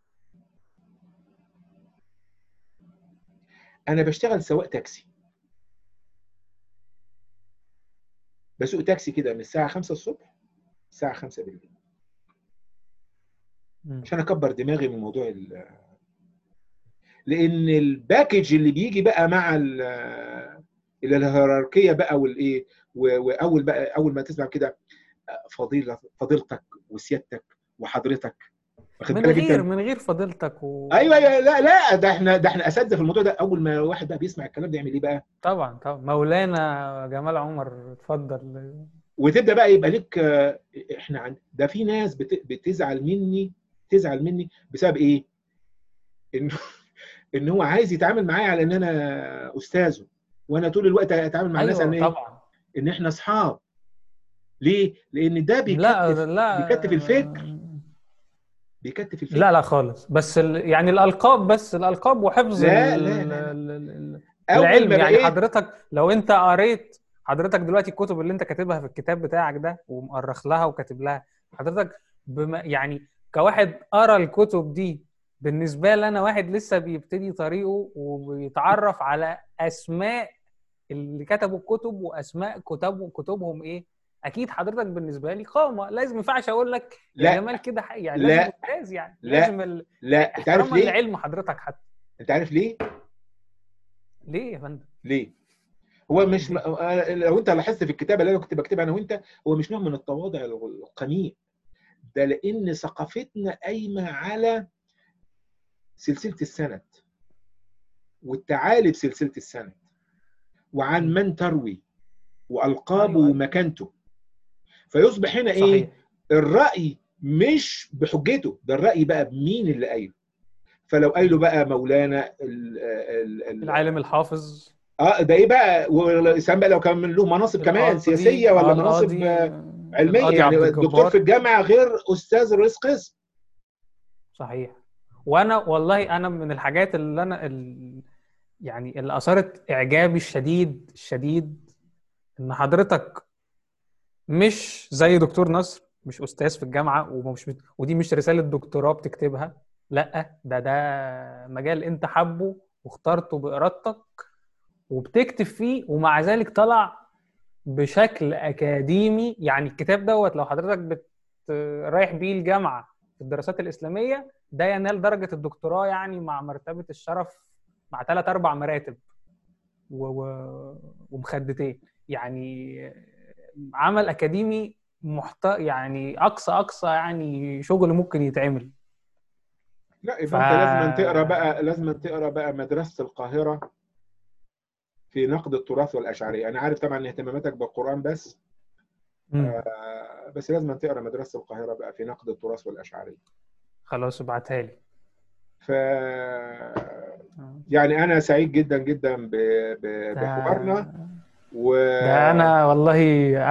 انا بشتغل سواق تاكسي بسوق تاكسي كده من الساعه 5 الصبح الساعه 5 بالليل مم. عشان اكبر دماغي من موضوع ال لان الباكج اللي بيجي بقى مع ال الهيراركيه بقى والايه و- واول بقى اول ما تسمع كده فضيله فضيلتك وسيادتك وحضرتك واخد من بالك انت غير من غير فضيلتك و... ايوه ايوه لا لا ده احنا ده احنا اساتذه في الموضوع ده اول ما واحد بقى بيسمع الكلام ده يعمل ايه بقى طبعا طبعا مولانا جمال عمر اتفضل وتبدا بقى يبقى لك آه، احنا عند ده في ناس بت- بتزعل مني تزعل مني بسبب ايه؟ انه ان هو عايز يتعامل معايا على ان انا استاذه وانا طول الوقت اتعامل مع الناس ان ايوه ايه؟ طبعا ان احنا اصحاب ليه؟ لان ده لا بيكتف لا بيكتف الفكر بيكتف الفكر لا لا خالص بس ال... يعني الالقاب بس الالقاب وحفظ لا، ال... لا، لا. ال... ال... ال... اول العلم ما يعني بقيت حضرتك لو انت قريت حضرتك دلوقتي الكتب اللي انت كاتبها في الكتاب بتاعك ده ومؤرخ لها وكاتب لها حضرتك بما يعني كواحد قرا الكتب دي بالنسبه لي انا واحد لسه بيبتدي طريقه وبيتعرف على اسماء اللي كتبوا الكتب واسماء كتب كتبهم ايه اكيد حضرتك بالنسبه لي قامه لازم ما ينفعش اقول لك يا لا جمال كده ح- يعني لا، لازم استاذ يعني لا، لازم ال... لا انت عارف احتراما ليه؟ لعلم حضرتك حتى انت عارف ليه؟ ليه يا فندم ليه؟ هو مش م... آه، لو انت لاحظت في الكتابه اللي انا كنت بكتبها انا وانت هو مش نوع من التواضع القميء ده لان ثقافتنا قايمه على سلسله السند والتعالي بسلسله السند وعن مم. من تروي والقابه أيوة. ومكانته فيصبح هنا ايه؟ صحيح الراي مش بحجته ده الراي بقى بمين اللي قايله فلو قايله بقى مولانا ال ال ال العالم الحافظ اه ده ايه بقى وسام بقى لو كان من له مناصب كمان القاضي- سياسيه ولا آه، مناصب القاضي- آه، علميه القاضي يعني عبد الدكتور الجبار. في الجامعه غير استاذ رئيس قسم صحيح وانا والله انا من الحاجات اللي انا ال... يعني اللي اثارت اعجابي الشديد الشديد ان حضرتك مش زي دكتور نصر مش استاذ في الجامعه ومش ودي مش رساله دكتوراه بتكتبها لا ده ده مجال انت حبه واخترته بارادتك وبتكتب فيه ومع ذلك طلع بشكل اكاديمي يعني الكتاب دوت لو حضرتك بت رايح بيه الجامعه في الدراسات الاسلاميه ده ينال درجه الدكتوراه يعني مع مرتبه الشرف مع ثلاث اربع مراتب و... و... ومخدتين يعني عمل اكاديمي محت... يعني اقصى اقصى يعني شغل ممكن يتعمل لا يبقى ف- انت لازم تقرا بقى لازم تقرا بقى مدرسه القاهره في نقد التراث والاشعريه انا عارف طبعا اهتماماتك بالقران بس مم. آه، بس لازم تقرا مدرسه القاهره بقى في نقد التراث والاشعريه خلاص ابعتها لي ف يعني انا سعيد جدا جدا ب- ب- بحوارنا و ده انا والله